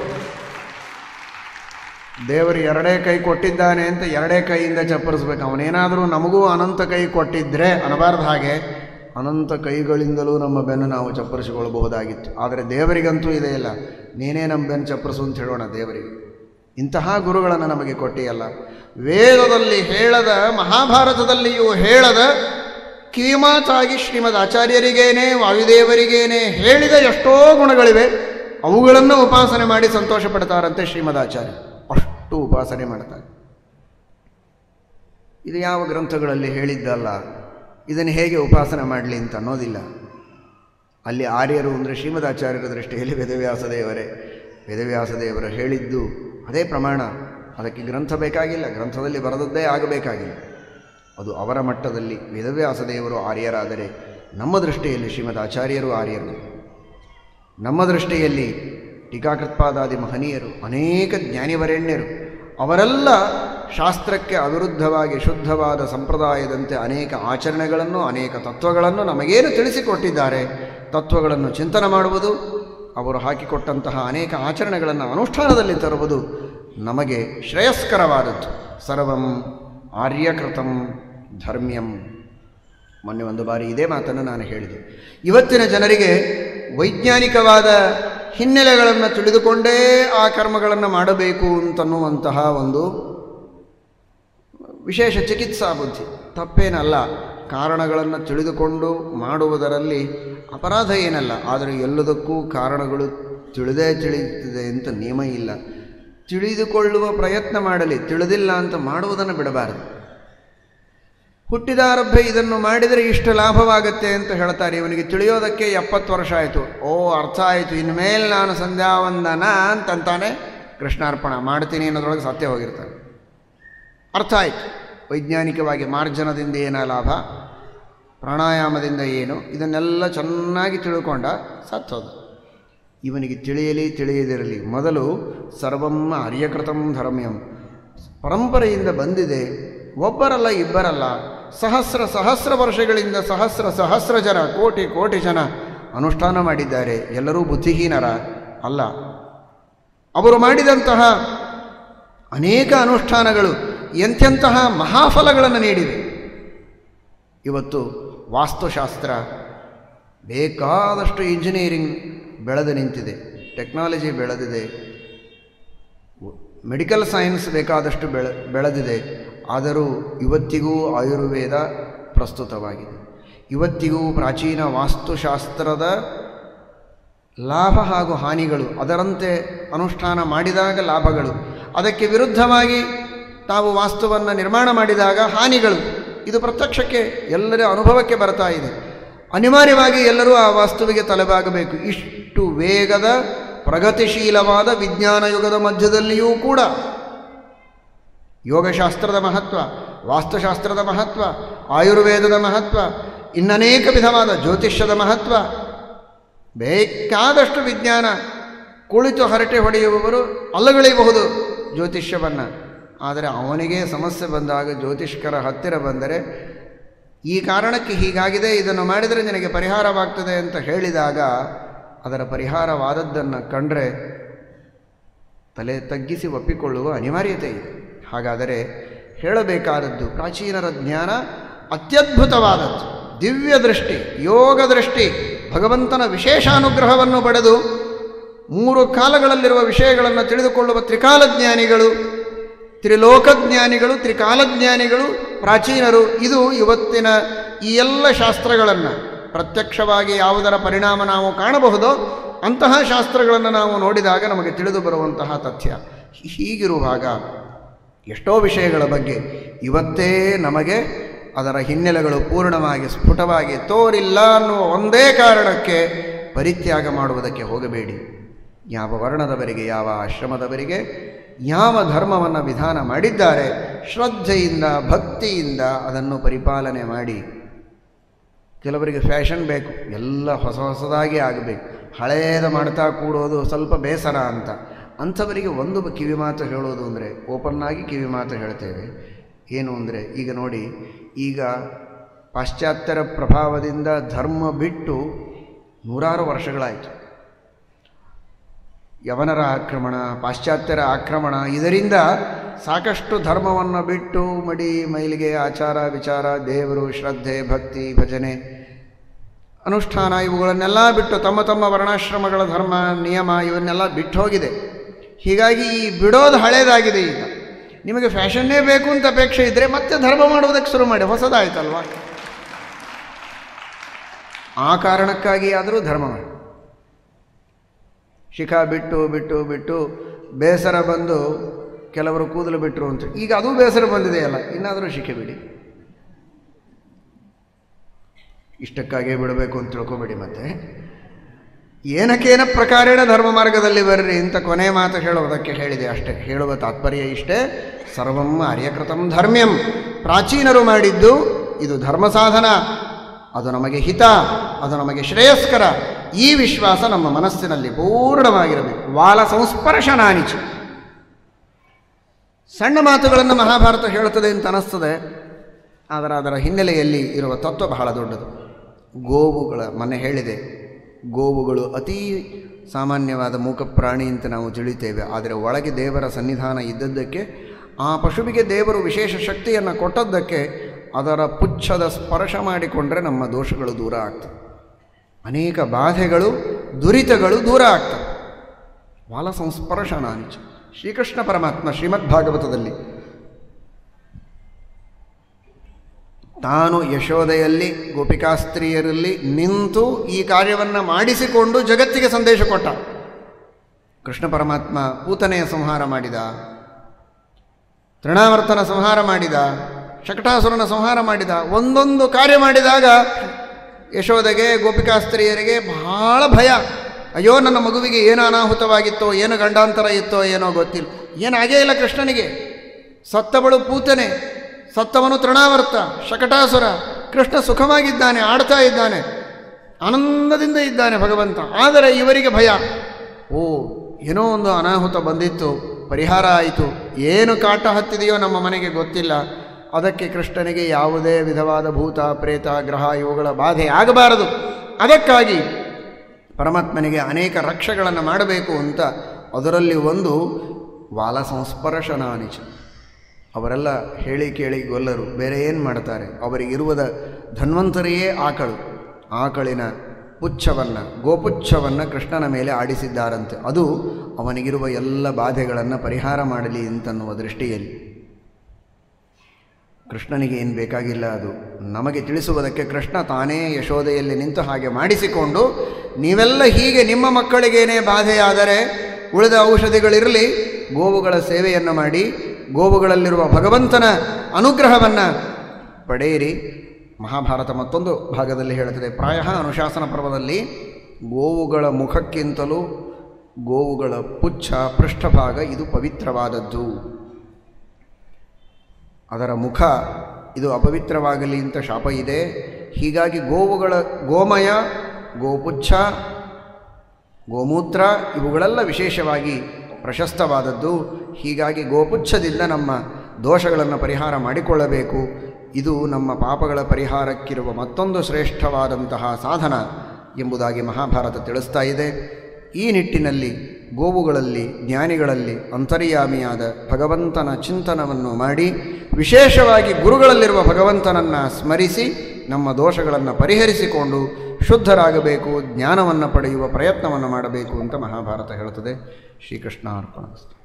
ದೇವರು ಎರಡೇ ಕೈ ಕೊಟ್ಟಿದ್ದಾನೆ ಅಂತ ಎರಡೇ ಕೈಯಿಂದ ಚಪ್ಪರಿಸ್ಬೇಕು ಅವನೇನಾದರೂ ನಮಗೂ ಅನಂತ ಕೈ ಕೊಟ್ಟಿದ್ದರೆ ಅನ್ನಬಾರ್ದು ಹಾಗೆ ಅನಂತ ಕೈಗಳಿಂದಲೂ ನಮ್ಮ ಬೆನ್ನು ನಾವು ಚಪ್ಪರಿಸಿಕೊಳ್ಳಬಹುದಾಗಿತ್ತು ಆದರೆ ದೇವರಿಗಂತೂ ಇದೆ ಇಲ್ಲ ನೀನೇ ನಮ್ಮ ಬೆನ್ನು ಚಪ್ಪರಿಸು ಅಂತ ಹೇಳೋಣ ದೇವರಿಗೆ ಇಂತಹ ಗುರುಗಳನ್ನು ನಮಗೆ ಕೊಟ್ಟಿಯಲ್ಲ ವೇದದಲ್ಲಿ ಹೇಳದ ಮಹಾಭಾರತದಲ್ಲಿಯೂ ಹೇಳದ ಕಿವಿಮಾತಾಗಿ ಶ್ರೀಮದ್ ಆಚಾರ್ಯರಿಗೇನೆ ವಾಯುದೇವರಿಗೇನೆ ಹೇಳಿದ ಎಷ್ಟೋ ಗುಣಗಳಿವೆ ಅವುಗಳನ್ನು ಉಪಾಸನೆ ಮಾಡಿ ಸಂತೋಷ ಪಡ್ತಾರಂತೆ ಶ್ರೀಮದ್ ಆಚಾರ್ಯ ಅಷ್ಟು ಉಪಾಸನೆ ಮಾಡ್ತಾರೆ ಇದು ಯಾವ ಗ್ರಂಥಗಳಲ್ಲಿ ಹೇಳಿದ್ದಲ್ಲ ಇದನ್ನು ಹೇಗೆ ಉಪಾಸನೆ ಮಾಡಲಿ ಅಂತ ಅನ್ನೋದಿಲ್ಲ ಅಲ್ಲಿ ಆರ್ಯರು ಅಂದರೆ ಶ್ರೀಮದ್ ಆಚಾರ್ಯರ ದೃಷ್ಟಿಯಲ್ಲಿ ವೇದವ್ಯಾಸ ದೇವರೇ ವೇದವ್ಯಾಸ ದೇವರು ಹೇಳಿದ್ದು ಅದೇ ಪ್ರಮಾಣ ಅದಕ್ಕೆ ಗ್ರಂಥ ಬೇಕಾಗಿಲ್ಲ ಗ್ರಂಥದಲ್ಲಿ ಬರೆದದ್ದೇ ಆಗಬೇಕಾಗಿಲ್ಲ ಅದು ಅವರ ಮಟ್ಟದಲ್ಲಿ ವೇದವ್ಯಾಸ ದೇವರು ಆರ್ಯರಾದರೆ ನಮ್ಮ ದೃಷ್ಟಿಯಲ್ಲಿ ಶ್ರೀಮದ್ ಆಚಾರ್ಯರು ಆರ್ಯರು ನಮ್ಮ ದೃಷ್ಟಿಯಲ್ಲಿ ಟೀಕಾಕೃತ್ಪಾದಾದಿ ಮಹನೀಯರು ಅನೇಕ ಜ್ಞಾನಿವರೆಣ್ಯರು ಅವರೆಲ್ಲ ಶಾಸ್ತ್ರಕ್ಕೆ ಅವಿರುದ್ಧವಾಗಿ ಶುದ್ಧವಾದ ಸಂಪ್ರದಾಯದಂತೆ ಅನೇಕ ಆಚರಣೆಗಳನ್ನು ಅನೇಕ ತತ್ವಗಳನ್ನು ನಮಗೇನು ತಿಳಿಸಿಕೊಟ್ಟಿದ್ದಾರೆ ತತ್ವಗಳನ್ನು ಚಿಂತನೆ ಮಾಡುವುದು ಅವರು ಹಾಕಿಕೊಟ್ಟಂತಹ ಅನೇಕ ಆಚರಣೆಗಳನ್ನು ಅನುಷ್ಠಾನದಲ್ಲಿ ತರುವುದು ನಮಗೆ ಶ್ರೇಯಸ್ಕರವಾದದ್ದು ಸರ್ವಂ ಆರ್ಯಕೃತಂ ಧರ್ಮ್ಯಂ ಮೊನ್ನೆ ಒಂದು ಬಾರಿ ಇದೇ ಮಾತನ್ನು ನಾನು ಹೇಳಿದೆ ಇವತ್ತಿನ ಜನರಿಗೆ ವೈಜ್ಞಾನಿಕವಾದ ಹಿನ್ನೆಲೆಗಳನ್ನು ತಿಳಿದುಕೊಂಡೇ ಆ ಕರ್ಮಗಳನ್ನು ಮಾಡಬೇಕು ಅಂತನ್ನುವಂತಹ ಒಂದು ವಿಶೇಷ ಚಿಕಿತ್ಸಾ ಬುದ್ಧಿ ತಪ್ಪೇನಲ್ಲ ಕಾರಣಗಳನ್ನು ತಿಳಿದುಕೊಂಡು ಮಾಡುವುದರಲ್ಲಿ ಅಪರಾಧ ಏನಲ್ಲ ಆದರೆ ಎಲ್ಲದಕ್ಕೂ ಕಾರಣಗಳು ತಿಳಿದೇ ತಿಳಿಯುತ್ತದೆ ಅಂತ ನಿಯಮ ಇಲ್ಲ ತಿಳಿದುಕೊಳ್ಳುವ ಪ್ರಯತ್ನ ಮಾಡಲಿ ತಿಳಿದಿಲ್ಲ ಅಂತ ಮಾಡುವುದನ್ನು ಬಿಡಬಾರದು ಹುಟ್ಟಿದಾರಭ್ಯ ಇದನ್ನು ಮಾಡಿದರೆ ಇಷ್ಟು ಲಾಭವಾಗುತ್ತೆ ಅಂತ ಹೇಳ್ತಾರೆ ಇವನಿಗೆ ತಿಳಿಯೋದಕ್ಕೆ ಎಪ್ಪತ್ತು ವರ್ಷ ಆಯಿತು ಓ ಅರ್ಥ ಆಯಿತು ಇನ್ಮೇಲೆ ನಾನು ಸಂಧ್ಯಾವಂದನ ಅಂತಂತಾನೆ ಕೃಷ್ಣಾರ್ಪಣ ಮಾಡ್ತೀನಿ ಅನ್ನೋದ್ರೊಳಗೆ ಸತ್ಯ ಹೋಗಿರ್ತಾನೆ ಅರ್ಥ ಆಯಿತು ವೈಜ್ಞಾನಿಕವಾಗಿ ಮಾರ್ಜನದಿಂದ ಏನ ಲಾಭ ಪ್ರಾಣಾಯಾಮದಿಂದ ಏನು ಇದನ್ನೆಲ್ಲ ಚೆನ್ನಾಗಿ ತಿಳ್ಕೊಂಡ ಸತ್ತೋದ ಇವನಿಗೆ ತಿಳಿಯಲಿ ತಿಳಿಯದಿರಲಿ ಮೊದಲು ಸರ್ವಂ ಆರ್ಯಕೃತಂ ಧರ್ಮ್ಯಂ ಪರಂಪರೆಯಿಂದ ಬಂದಿದೆ ಒಬ್ಬರಲ್ಲ ಇಬ್ಬರಲ್ಲ ಸಹಸ್ರ ಸಹಸ್ರ ವರ್ಷಗಳಿಂದ ಸಹಸ್ರ ಸಹಸ್ರ ಜನ ಕೋಟಿ ಕೋಟಿ ಜನ ಅನುಷ್ಠಾನ ಮಾಡಿದ್ದಾರೆ ಎಲ್ಲರೂ ಬುದ್ಧಿಹೀನರ ಅಲ್ಲ ಅವರು ಮಾಡಿದಂತಹ ಅನೇಕ ಅನುಷ್ಠಾನಗಳು ಎಂತೆಂತಹ ಮಹಾಫಲಗಳನ್ನು ನೀಡಿದೆ ಇವತ್ತು ವಾಸ್ತುಶಾಸ್ತ್ರ ಬೇಕಾದಷ್ಟು ಇಂಜಿನಿಯರಿಂಗ್ ಬೆಳೆದು ನಿಂತಿದೆ ಟೆಕ್ನಾಲಜಿ ಬೆಳೆದಿದೆ ಮೆಡಿಕಲ್ ಸೈನ್ಸ್ ಬೇಕಾದಷ್ಟು ಬೆಳೆ ಬೆಳೆದಿದೆ ಆದರೂ ಇವತ್ತಿಗೂ ಆಯುರ್ವೇದ ಪ್ರಸ್ತುತವಾಗಿದೆ ಇವತ್ತಿಗೂ ಪ್ರಾಚೀನ ವಾಸ್ತುಶಾಸ್ತ್ರದ ಲಾಭ ಹಾಗೂ ಹಾನಿಗಳು ಅದರಂತೆ ಅನುಷ್ಠಾನ ಮಾಡಿದಾಗ ಲಾಭಗಳು ಅದಕ್ಕೆ ವಿರುದ್ಧವಾಗಿ ತಾವು ವಾಸ್ತುವನ್ನು ನಿರ್ಮಾಣ ಮಾಡಿದಾಗ ಹಾನಿಗಳು ಇದು ಪ್ರತ್ಯಕ್ಷಕ್ಕೆ ಎಲ್ಲರ ಅನುಭವಕ್ಕೆ ಬರ್ತಾ ಇದೆ ಅನಿವಾರ್ಯವಾಗಿ ಎಲ್ಲರೂ ಆ ವಾಸ್ತುವಿಗೆ ತಲೆಬಾಗಬೇಕು ಇಷ್ಟು ವೇಗದ ಪ್ರಗತಿಶೀಲವಾದ ವಿಜ್ಞಾನ ಯುಗದ ಮಧ್ಯದಲ್ಲಿಯೂ ಕೂಡ ಯೋಗಶಾಸ್ತ್ರದ ಮಹತ್ವ ವಾಸ್ತುಶಾಸ್ತ್ರದ ಮಹತ್ವ ಆಯುರ್ವೇದದ ಮಹತ್ವ ಇನ್ನನೇಕ ವಿಧವಾದ ಜ್ಯೋತಿಷ್ಯದ ಮಹತ್ವ ಬೇಕಾದಷ್ಟು ವಿಜ್ಞಾನ ಕುಳಿತು ಹರಟೆ ಹೊಡೆಯುವವರು ಅಲ್ಲಗಳೆಯಬಹುದು ಜ್ಯೋತಿಷ್ಯವನ್ನು ಆದರೆ ಅವನಿಗೆ ಸಮಸ್ಯೆ ಬಂದಾಗ ಜ್ಯೋತಿಷ್ಕರ ಹತ್ತಿರ ಬಂದರೆ ಈ ಕಾರಣಕ್ಕೆ ಹೀಗಾಗಿದೆ ಇದನ್ನು ಮಾಡಿದರೆ ನಿನಗೆ ಪರಿಹಾರವಾಗ್ತದೆ ಅಂತ ಹೇಳಿದಾಗ ಅದರ ಪರಿಹಾರವಾದದ್ದನ್ನು ಕಂಡ್ರೆ ತಲೆ ತಗ್ಗಿಸಿ ಒಪ್ಪಿಕೊಳ್ಳುವ ಅನಿವಾರ್ಯತೆ ಇದೆ ಹಾಗಾದರೆ ಹೇಳಬೇಕಾದದ್ದು ಪ್ರಾಚೀನರ ಜ್ಞಾನ ಅತ್ಯದ್ಭುತವಾದದ್ದು ದಿವ್ಯ ದೃಷ್ಟಿ ಯೋಗ ದೃಷ್ಟಿ ಭಗವಂತನ ವಿಶೇಷಾನುಗ್ರಹವನ್ನು ಪಡೆದು ಮೂರು ಕಾಲಗಳಲ್ಲಿರುವ ವಿಷಯಗಳನ್ನು ತಿಳಿದುಕೊಳ್ಳುವ ತ್ರಿಕಾಲಜ್ಞಾನಿಗಳು ತ್ರಿಲೋಕಜ್ಞಾನಿಗಳು ತ್ರಿಕಾಲಜ್ಞಾನಿಗಳು ಪ್ರಾಚೀನರು ಇದು ಇವತ್ತಿನ ಈ ಎಲ್ಲ ಶಾಸ್ತ್ರಗಳನ್ನು ಪ್ರತ್ಯಕ್ಷವಾಗಿ ಯಾವುದರ ಪರಿಣಾಮ ನಾವು ಕಾಣಬಹುದೋ ಅಂತಹ ಶಾಸ್ತ್ರಗಳನ್ನು ನಾವು ನೋಡಿದಾಗ ನಮಗೆ ತಿಳಿದು ಬರುವಂತಹ ತಥ್ಯ ಹೀಗಿರುವಾಗ ಎಷ್ಟೋ ವಿಷಯಗಳ ಬಗ್ಗೆ ಇವತ್ತೇ ನಮಗೆ ಅದರ ಹಿನ್ನೆಲೆಗಳು ಪೂರ್ಣವಾಗಿ ಸ್ಫುಟವಾಗಿ ತೋರಿಲ್ಲ ಅನ್ನುವ ಒಂದೇ ಕಾರಣಕ್ಕೆ ಪರಿತ್ಯಾಗ ಮಾಡುವುದಕ್ಕೆ ಹೋಗಬೇಡಿ ಯಾವ ವರ್ಣದವರಿಗೆ ಯಾವ ಆಶ್ರಮದವರಿಗೆ ಯಾವ ಧರ್ಮವನ್ನು ವಿಧಾನ ಮಾಡಿದ್ದಾರೆ ಶ್ರದ್ಧೆಯಿಂದ ಭಕ್ತಿಯಿಂದ ಅದನ್ನು ಪರಿಪಾಲನೆ ಮಾಡಿ ಕೆಲವರಿಗೆ ಫ್ಯಾಷನ್ ಬೇಕು ಎಲ್ಲ ಹೊಸ ಹೊಸದಾಗಿ ಆಗಬೇಕು ಹಳೆಯದ ಮಾಡ್ತಾ ಕೂಡೋದು ಸ್ವಲ್ಪ ಬೇಸರ ಅಂತ ಅಂಥವರಿಗೆ ಒಂದು ಕಿವಿ ಮಾತು ಹೇಳೋದು ಅಂದರೆ ಓಪನ್ನಾಗಿ ಕಿವಿ ಮಾತು ಹೇಳ್ತೇವೆ ಏನು ಅಂದರೆ ಈಗ ನೋಡಿ ಈಗ ಪಾಶ್ಚಾತ್ಯರ ಪ್ರಭಾವದಿಂದ ಧರ್ಮ ಬಿಟ್ಟು ನೂರಾರು ವರ್ಷಗಳಾಯಿತು ಯವನರ ಆಕ್ರಮಣ ಪಾಶ್ಚಾತ್ಯರ ಆಕ್ರಮಣ ಇದರಿಂದ ಸಾಕಷ್ಟು ಧರ್ಮವನ್ನು ಬಿಟ್ಟು ಮಡಿ ಮೈಲಿಗೆ ಆಚಾರ ವಿಚಾರ ದೇವರು ಶ್ರದ್ಧೆ ಭಕ್ತಿ ಭಜನೆ ಅನುಷ್ಠಾನ ಇವುಗಳನ್ನೆಲ್ಲ ಬಿಟ್ಟು ತಮ್ಮ ತಮ್ಮ ವರ್ಣಾಶ್ರಮಗಳ ಧರ್ಮ ನಿಯಮ ಇವನ್ನೆಲ್ಲ ಬಿಟ್ಟು ಹೋಗಿದೆ ಹೀಗಾಗಿ ಈ ಬಿಡೋದು ಹಳೇದಾಗಿದೆ ಈಗ ನಿಮಗೆ ಫ್ಯಾಷನ್ನೇ ಬೇಕು ಅಂತ ಅಪೇಕ್ಷೆ ಇದ್ದರೆ ಮತ್ತೆ ಧರ್ಮ ಮಾಡುವುದಕ್ಕೆ ಶುರು ಮಾಡಿ ಹೊಸದಾಯ್ತಲ್ವ ಆ ಕಾರಣಕ್ಕಾಗಿ ಆದರೂ ಧರ್ಮ ಮಾಡಿ ಶಿಖಾ ಬಿಟ್ಟು ಬಿಟ್ಟು ಬಿಟ್ಟು ಬೇಸರ ಬಂದು ಕೆಲವರು ಕೂದಲು ಬಿಟ್ಟರು ಅಂತ ಈಗ ಅದು ಬೇಸರ ಬಂದಿದೆಯಲ್ಲ ಇನ್ನಾದರೂ ಶಿಖೆ ಬಿಡಿ ಇಷ್ಟಕ್ಕಾಗೇ ಬಿಡಬೇಕು ಅಂತ ತಿಳ್ಕೊಬೇಡಿ ಮತ್ತೆ ಏನಕ್ಕೇನ ಪ್ರಕಾರೇಣ ಧರ್ಮ ಮಾರ್ಗದಲ್ಲಿ ಬರ್ರಿ ಅಂತ ಕೊನೆ ಮಾತು ಹೇಳುವುದಕ್ಕೆ ಹೇಳಿದೆ ಅಷ್ಟೇ ಹೇಳುವ ತಾತ್ಪರ್ಯ ಇಷ್ಟೇ ಸರ್ವಂ ಆರ್ಯಕೃತಂ ಧರ್ಮ್ಯಂ ಪ್ರಾಚೀನರು ಮಾಡಿದ್ದು ಇದು ಧರ್ಮ ಸಾಧನ ಅದು ನಮಗೆ ಹಿತ ಅದು ನಮಗೆ ಶ್ರೇಯಸ್ಕರ ಈ ವಿಶ್ವಾಸ ನಮ್ಮ ಮನಸ್ಸಿನಲ್ಲಿ ಪೂರ್ಣವಾಗಿರಬೇಕು ವಾಲ ಸಂಸ್ಪರ್ಶನಾನಿಚ ಸಣ್ಣ ಮಾತುಗಳನ್ನು ಮಹಾಭಾರತ ಹೇಳುತ್ತದೆ ಅಂತ ಅನ್ನಿಸ್ತದೆ ಆದರೆ ಅದರ ಹಿನ್ನೆಲೆಯಲ್ಲಿ ಇರುವ ತತ್ವ ಬಹಳ ದೊಡ್ಡದು ಗೋವುಗಳ ಮನೆ ಹೇಳಿದೆ ಗೋವುಗಳು ಅತೀ ಸಾಮಾನ್ಯವಾದ ಮೂಕ ಪ್ರಾಣಿ ಅಂತ ನಾವು ತಿಳಿತೇವೆ ಆದರೆ ಒಳಗೆ ದೇವರ ಸನ್ನಿಧಾನ ಇದ್ದದ್ದಕ್ಕೆ ಆ ಪಶುವಿಗೆ ದೇವರು ವಿಶೇಷ ಶಕ್ತಿಯನ್ನು ಕೊಟ್ಟದ್ದಕ್ಕೆ ಅದರ ಪುಚ್ಛದ ಸ್ಪರ್ಶ ಮಾಡಿಕೊಂಡ್ರೆ ನಮ್ಮ ದೋಷಗಳು ದೂರ ಆಗ್ತವೆ ಅನೇಕ ಬಾಧೆಗಳು ದುರಿತಗಳು ದೂರ ಆಗ್ತವೆ ವಾಲ ಸಂಸ್ಪರ್ಶನಾಂಚ ಶ್ರೀಕೃಷ್ಣ ಪರಮಾತ್ಮ ಶ್ರೀಮದ್ ಭಾಗವತದಲ್ಲಿ ತಾನು ಯಶೋದೆಯಲ್ಲಿ ಗೋಪಿಕಾಸ್ತ್ರೀಯರಲ್ಲಿ ನಿಂತು ಈ ಕಾರ್ಯವನ್ನು ಮಾಡಿಸಿಕೊಂಡು ಜಗತ್ತಿಗೆ ಸಂದೇಶ ಕೊಟ್ಟ ಕೃಷ್ಣ ಪರಮಾತ್ಮ ಪೂತನೆಯ ಸಂಹಾರ ಮಾಡಿದ ತೃಣಾವರ್ತನ ಸಂಹಾರ ಮಾಡಿದ ಶಕಟಾಸುರನ ಸಂಹಾರ ಮಾಡಿದ ಒಂದೊಂದು ಕಾರ್ಯ ಮಾಡಿದಾಗ ಯಶೋದೆಗೆ ಗೋಪಿಕಾಸ್ತ್ರೀಯರಿಗೆ ಬಹಳ ಭಯ ಅಯ್ಯೋ ನನ್ನ ಮಗುವಿಗೆ ಏನು ಅನಾಹುತವಾಗಿತ್ತೋ ಏನು ಗಂಡಾಂತರ ಇತ್ತೋ ಏನೋ ಗೊತ್ತಿಲ್ಲ ಏನಾಗೇ ಇಲ್ಲ ಕೃಷ್ಣನಿಗೆ ಸತ್ತವಳು ಪೂತನೆ ಸತ್ತವನು ತೃಣಾವರ್ತ ಶಕಟಾಸುರ ಕೃಷ್ಣ ಸುಖವಾಗಿದ್ದಾನೆ ಆಡ್ತಾ ಇದ್ದಾನೆ ಆನಂದದಿಂದ ಇದ್ದಾನೆ ಭಗವಂತ ಆದರೆ ಇವರಿಗೆ ಭಯ ಓ ಏನೋ ಒಂದು ಅನಾಹುತ ಬಂದಿತ್ತು ಪರಿಹಾರ ಆಯಿತು ಏನು ಕಾಟ ಹತ್ತಿದೆಯೋ ನಮ್ಮ ಮನೆಗೆ ಗೊತ್ತಿಲ್ಲ ಅದಕ್ಕೆ ಕೃಷ್ಣನಿಗೆ ಯಾವುದೇ ವಿಧವಾದ ಭೂತ ಪ್ರೇತ ಗ್ರಹ ಇವುಗಳ ಬಾಧೆ ಆಗಬಾರದು ಅದಕ್ಕಾಗಿ ಪರಮಾತ್ಮನಿಗೆ ಅನೇಕ ರಕ್ಷೆಗಳನ್ನು ಮಾಡಬೇಕು ಅಂತ ಅದರಲ್ಲಿ ಒಂದು ವಾಲ ಸಂಸ್ಪರ್ಶನಾನಿಚ ಅವರೆಲ್ಲ ಹೇಳಿ ಕೇಳಿ ಗೊಲ್ಲರು ಬೇರೆ ಏನು ಮಾಡ್ತಾರೆ ಅವರಿಗಿರುವುದ ಧನ್ವಂತರಿಯೇ ಆಕಳು ಆಕಳಿನ ಪುಚ್ಛವನ್ನು ಗೋಪುಚ್ಛವನ್ನು ಕೃಷ್ಣನ ಮೇಲೆ ಆಡಿಸಿದ್ದಾರಂತೆ ಅದು ಅವನಿಗಿರುವ ಎಲ್ಲ ಬಾಧೆಗಳನ್ನು ಪರಿಹಾರ ಮಾಡಲಿ ಅಂತನ್ನುವ ದೃಷ್ಟಿಯಲ್ಲಿ ಕೃಷ್ಣನಿಗೆ ಏನು ಬೇಕಾಗಿಲ್ಲ ಅದು ನಮಗೆ ತಿಳಿಸುವುದಕ್ಕೆ ಕೃಷ್ಣ ತಾನೇ ಯಶೋದೆಯಲ್ಲಿ ನಿಂತು ಹಾಗೆ ಮಾಡಿಸಿಕೊಂಡು ನೀವೆಲ್ಲ ಹೀಗೆ ನಿಮ್ಮ ಮಕ್ಕಳಿಗೇನೇ ಬಾಧೆಯಾದರೆ ಉಳಿದ ಔಷಧಿಗಳಿರಲಿ ಗೋವುಗಳ ಸೇವೆಯನ್ನು ಮಾಡಿ ಗೋವುಗಳಲ್ಲಿರುವ ಭಗವಂತನ ಅನುಗ್ರಹವನ್ನು ಪಡೆಯಿರಿ ಮಹಾಭಾರತ ಮತ್ತೊಂದು ಭಾಗದಲ್ಲಿ ಹೇಳುತ್ತದೆ ಪ್ರಾಯ ಅನುಶಾಸನ ಪರ್ವದಲ್ಲಿ ಗೋವುಗಳ ಮುಖಕ್ಕಿಂತಲೂ ಗೋವುಗಳ ಪುಚ್ಛ ಪೃಷ್ಠಭಾಗ ಇದು ಪವಿತ್ರವಾದದ್ದು ಅದರ ಮುಖ ಇದು ಅಪವಿತ್ರವಾಗಲಿ ಅಂತ ಶಾಪ ಇದೆ ಹೀಗಾಗಿ ಗೋವುಗಳ ಗೋಮಯ ಗೋಪುಚ್ಛ ಗೋಮೂತ್ರ ಇವುಗಳೆಲ್ಲ ವಿಶೇಷವಾಗಿ ಪ್ರಶಸ್ತವಾದದ್ದು ಹೀಗಾಗಿ ಗೋಪುಚ್ಛದಿಂದ ನಮ್ಮ ದೋಷಗಳನ್ನು ಪರಿಹಾರ ಮಾಡಿಕೊಳ್ಳಬೇಕು ಇದು ನಮ್ಮ ಪಾಪಗಳ ಪರಿಹಾರಕ್ಕಿರುವ ಮತ್ತೊಂದು ಶ್ರೇಷ್ಠವಾದಂತಹ ಸಾಧನ ಎಂಬುದಾಗಿ ಮಹಾಭಾರತ ತಿಳಿಸ್ತಾ ಇದೆ ಈ ನಿಟ್ಟಿನಲ್ಲಿ ಗೋವುಗಳಲ್ಲಿ ಜ್ಞಾನಿಗಳಲ್ಲಿ ಅಂತರ್ಯಾಮಿಯಾದ ಭಗವಂತನ ಚಿಂತನವನ್ನು ಮಾಡಿ ವಿಶೇಷವಾಗಿ ಗುರುಗಳಲ್ಲಿರುವ ಭಗವಂತನನ್ನು ಸ್ಮರಿಸಿ ನಮ್ಮ ದೋಷಗಳನ್ನು ಪರಿಹರಿಸಿಕೊಂಡು ಶುದ್ಧರಾಗಬೇಕು ಜ್ಞಾನವನ್ನು ಪಡೆಯುವ ಪ್ರಯತ್ನವನ್ನು ಮಾಡಬೇಕು ಅಂತ ಮಹಾಭಾರತ ಹೇಳುತ್ತದೆ ಶ್ರೀಕೃಷ್ಣ ಅರ್ಪಣ